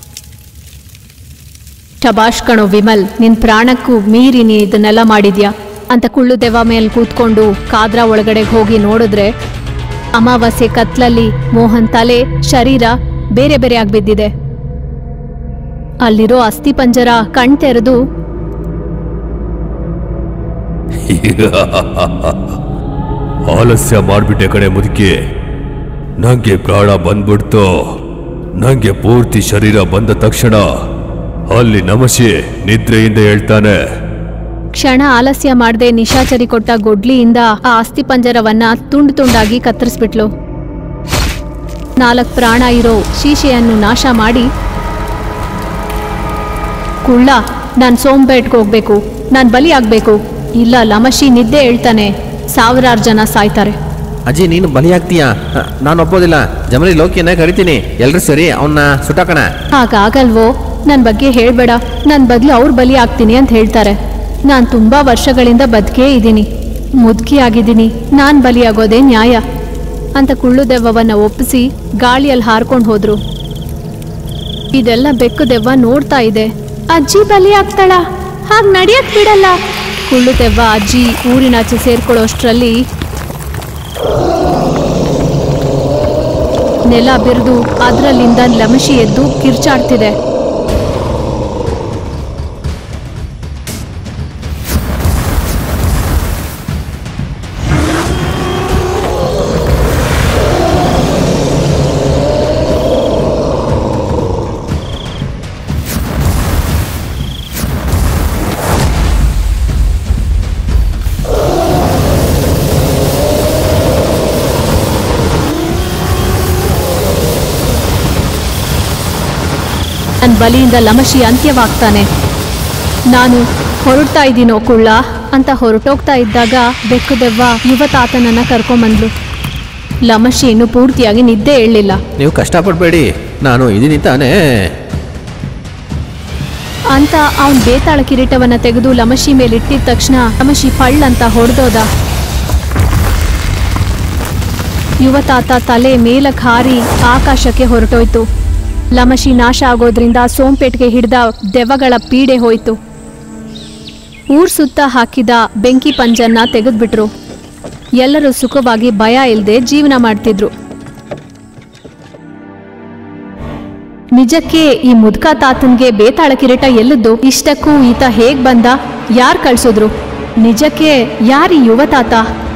ಶಬಾಷ್ ಕಣೋ ವಿಮಲ್ ನಿನ್ ಪ್ರಾಣಕ್ಕೂ ಮೀರಿ ನೀ ಇದನ್ನೆಲ್ಲ ಮಾಡಿದ್ಯಾ ಅಂತ ಕುಳ್ಳು ದೆವ್ವ ಮೇಲೆ ಕೂತ್ಕೊಂಡು ಕಾದ್ರ ಒಳಗಡೆ ಹೋಗಿ ನೋಡಿದ್ರೆ ಅಮಾವಾಸ್ಯೆ ಕತ್ಲಲ್ಲಿ ಮೋಹನ್ ತಲೆ ಶರೀರ ಬೇರೆ ಬೇರೆ ಆಗ್ಬಿದ್ದಿದೆ ಅಲ್ಲಿರೋ ಅಸ್ಥಿ ಪಂಜರ ಕಣ್ ತೆರೆದು ಆಲಸ್ಯ ಮಾಡ್ಬಿಟ್ಟೆ ಕಡೆ ಮುದುಕಿ ನಂಗೆ ಪ್ರಾಣ ಬಂದ್ಬಿಡ್ತು ನಂಗೆ ಪೂರ್ತಿ ಶರೀರ ಬಂದ ತಕ್ಷಣ ಅಲ್ಲಿ ನಮಶಿ ನಿದ್ರೆಯಿಂದ ಹೇಳ್ತಾನೆ ಕ್ಷಣ ಆಲಸ್ಯ ಮಾಡದೆ ನಿಶಾಚರಿ ಕೊಟ್ಟ ಗೊಡ್ಲಿಯಿಂದ ಆ ಅಸ್ಥಿ ಪಂಜರವನ್ನ ತುಂಡು ತುಂಡಾಗಿ ಕತ್ತರಿಸ್ಬಿಟ್ಲು ನಾಲ್ಕು ಪ್ರಾಣ ಇರೋ ಶೀಶೆಯನ್ನು ನಾಶ ಮಾಡಿ ಕುಳ್ಳ ನಾನ್ ಸೋಂಬೇಟ್ಗೆ ಹೋಗ್ಬೇಕು ನಾನ್ ಬಲಿ ಆಗ್ಬೇಕು ಇಲ್ಲ ಲಮಶಿ ನಿದ್ದೆ ಹೇಳ್ತಾನೆ ಸಾವಿರಾರು ಜನ ಸಾಯ್ತಾರೆ ಅಜ್ಜಿ ನೀನು ಬಲಿಯಾಗ್ತೀಯಾ ಅ, ನಾನು ಒಪ್ಪೋದಿಲ್ಲ ಜಮಲಿ ಲೋಕಿಯನ್ನ ಕರಿತೀನಿ ಎಲ್ರೂ ಸರಿ ಅವನ್ನ ಸುಟಾಕಣ ಹಾಗಾಗಲ್ವೋ ನನ್ ಬಗ್ಗೆ ಹೇಳ್ಬೇಡ ನನ್ ಬದಲು ಅವ್ರ ಬಲಿ ಆಗ್ತೀನಿ ಅಂತ ಹೇಳ್ತಾರೆ ನಾನ್ ತುಂಬಾ ವರ್ಷಗಳಿಂದ ಬದುಕೇ ಇದ್ದೀನಿ ಮುದುಕಿ ಆಗಿದ್ದೀನಿ ನಾನ್ ಬಲಿಯಾಗೋದೇ ನ್ಯಾಯ ಅಂತ ಕುಳ್ಳು ದೆವ್ವವನ್ನ ಒಪ್ಪಿಸಿ ಗಾಳಿಯಲ್ಲಿ ಹಾರ್ಕೊಂಡು ಹೋದ್ರು ಇದೆಲ್ಲ ಬೆಕ್ಕು ದೆವ್ವ ನೋಡ್ತಾ ಇದೆ ಅಜ್ಜಿ ಬಲಿ ಆಗ್ತಾಳ ಹಾಗ್ ನಡಿಯಕ್ ಬಿಡಲ್ಲ ಕುಳ್ಳು ದೆವ್ವ ಅಜ್ಜಿ ಊರಿನಾಚೆ ಸೇರ್ಕೊಳ್ಳೋಷ್ಟ್ರಲ್ಲಿ ನೆಲ ಬಿರಿದು ಅದರಲ್ಲಿಂದ ಲಮಶಿ ಎದ್ದು ಕಿರ್ಚಾಡ್ತಿದೆ ನನ್ನ ಬಲಿಯಿಂದ ಲಮಶಿ ಅಂತ್ಯವಾಗ್ತಾನೆ ನಾನು ಹೊರಡ್ತಾ ಇದ್ದೀನೋ ಕುಳ್ಳ ಅಂತ ಹೊರಟೋಗ್ತಾ ಇದ್ದಾಗ ಬೆಕ್ಕು ದೆವ್ವ ಯುವ ತಾತನನ್ನ ಕರ್ಕೊಂಬಂದ್ಲು ಲಮಶಿ ಇನ್ನು ಪೂರ್ತಿಯಾಗಿ ನಿದ್ದೆ ಏಳಲಿಲ್ಲ ನೀವು ಕಷ್ಟಪಡಬೇಡಿ ನಾನು ಇದೀನಿ ತಾನೇ ಅಂತ ಅವನ್ ಬೇತಾಳ ಕಿರೀಟವನ್ನ ತೆಗೆದು ಲಮಶಿ ಮೇಲಿಟ್ಟಿದ ತಕ್ಷಣ ಲಮಶಿ ಪಳ್ ಅಂತ ಹೊಡೆದೋದ ಯುವ ತಾತ ತಲೆ ಮೇಲಕ್ ಹಾರಿ ಆಕಾಶಕ್ಕೆ ಹೊರಟೋಯ್ತು ಲಮಶಿ ನಾಶ ಆಗೋದ್ರಿಂದ ಸೋಂಪೇಟ್ಗೆ ಹಿಡಿದ ದೆವ್ವಗಳ ಪೀಡೆ ಹೋಯ್ತು ಊರ್ ಸುತ್ತ ಹಾಕಿದ ಬೆಂಕಿ ಪಂಜನ್ನ ತೆಗೆದ್ಬಿಟ್ರು ಎಲ್ಲರೂ ಸುಖವಾಗಿ ಭಯ ಇಲ್ಲದೆ ಜೀವನ ಮಾಡ್ತಿದ್ರು ನಿಜಕ್ಕೆ ಈ ಮುದ್ಕ ತಾತನ್ಗೆ ಬೇತಾಳ ಕಿರೀಟ ಎಲ್ಲದ್ದು ಇಷ್ಟಕ್ಕೂ ಈತ ಹೇಗ್ ಬಂದ ಯಾರ್ ಕಳ್ಸಿದ್ರು ನಿಜಕ್ಕೆ ಯಾರಿ ಯುವ ತಾತ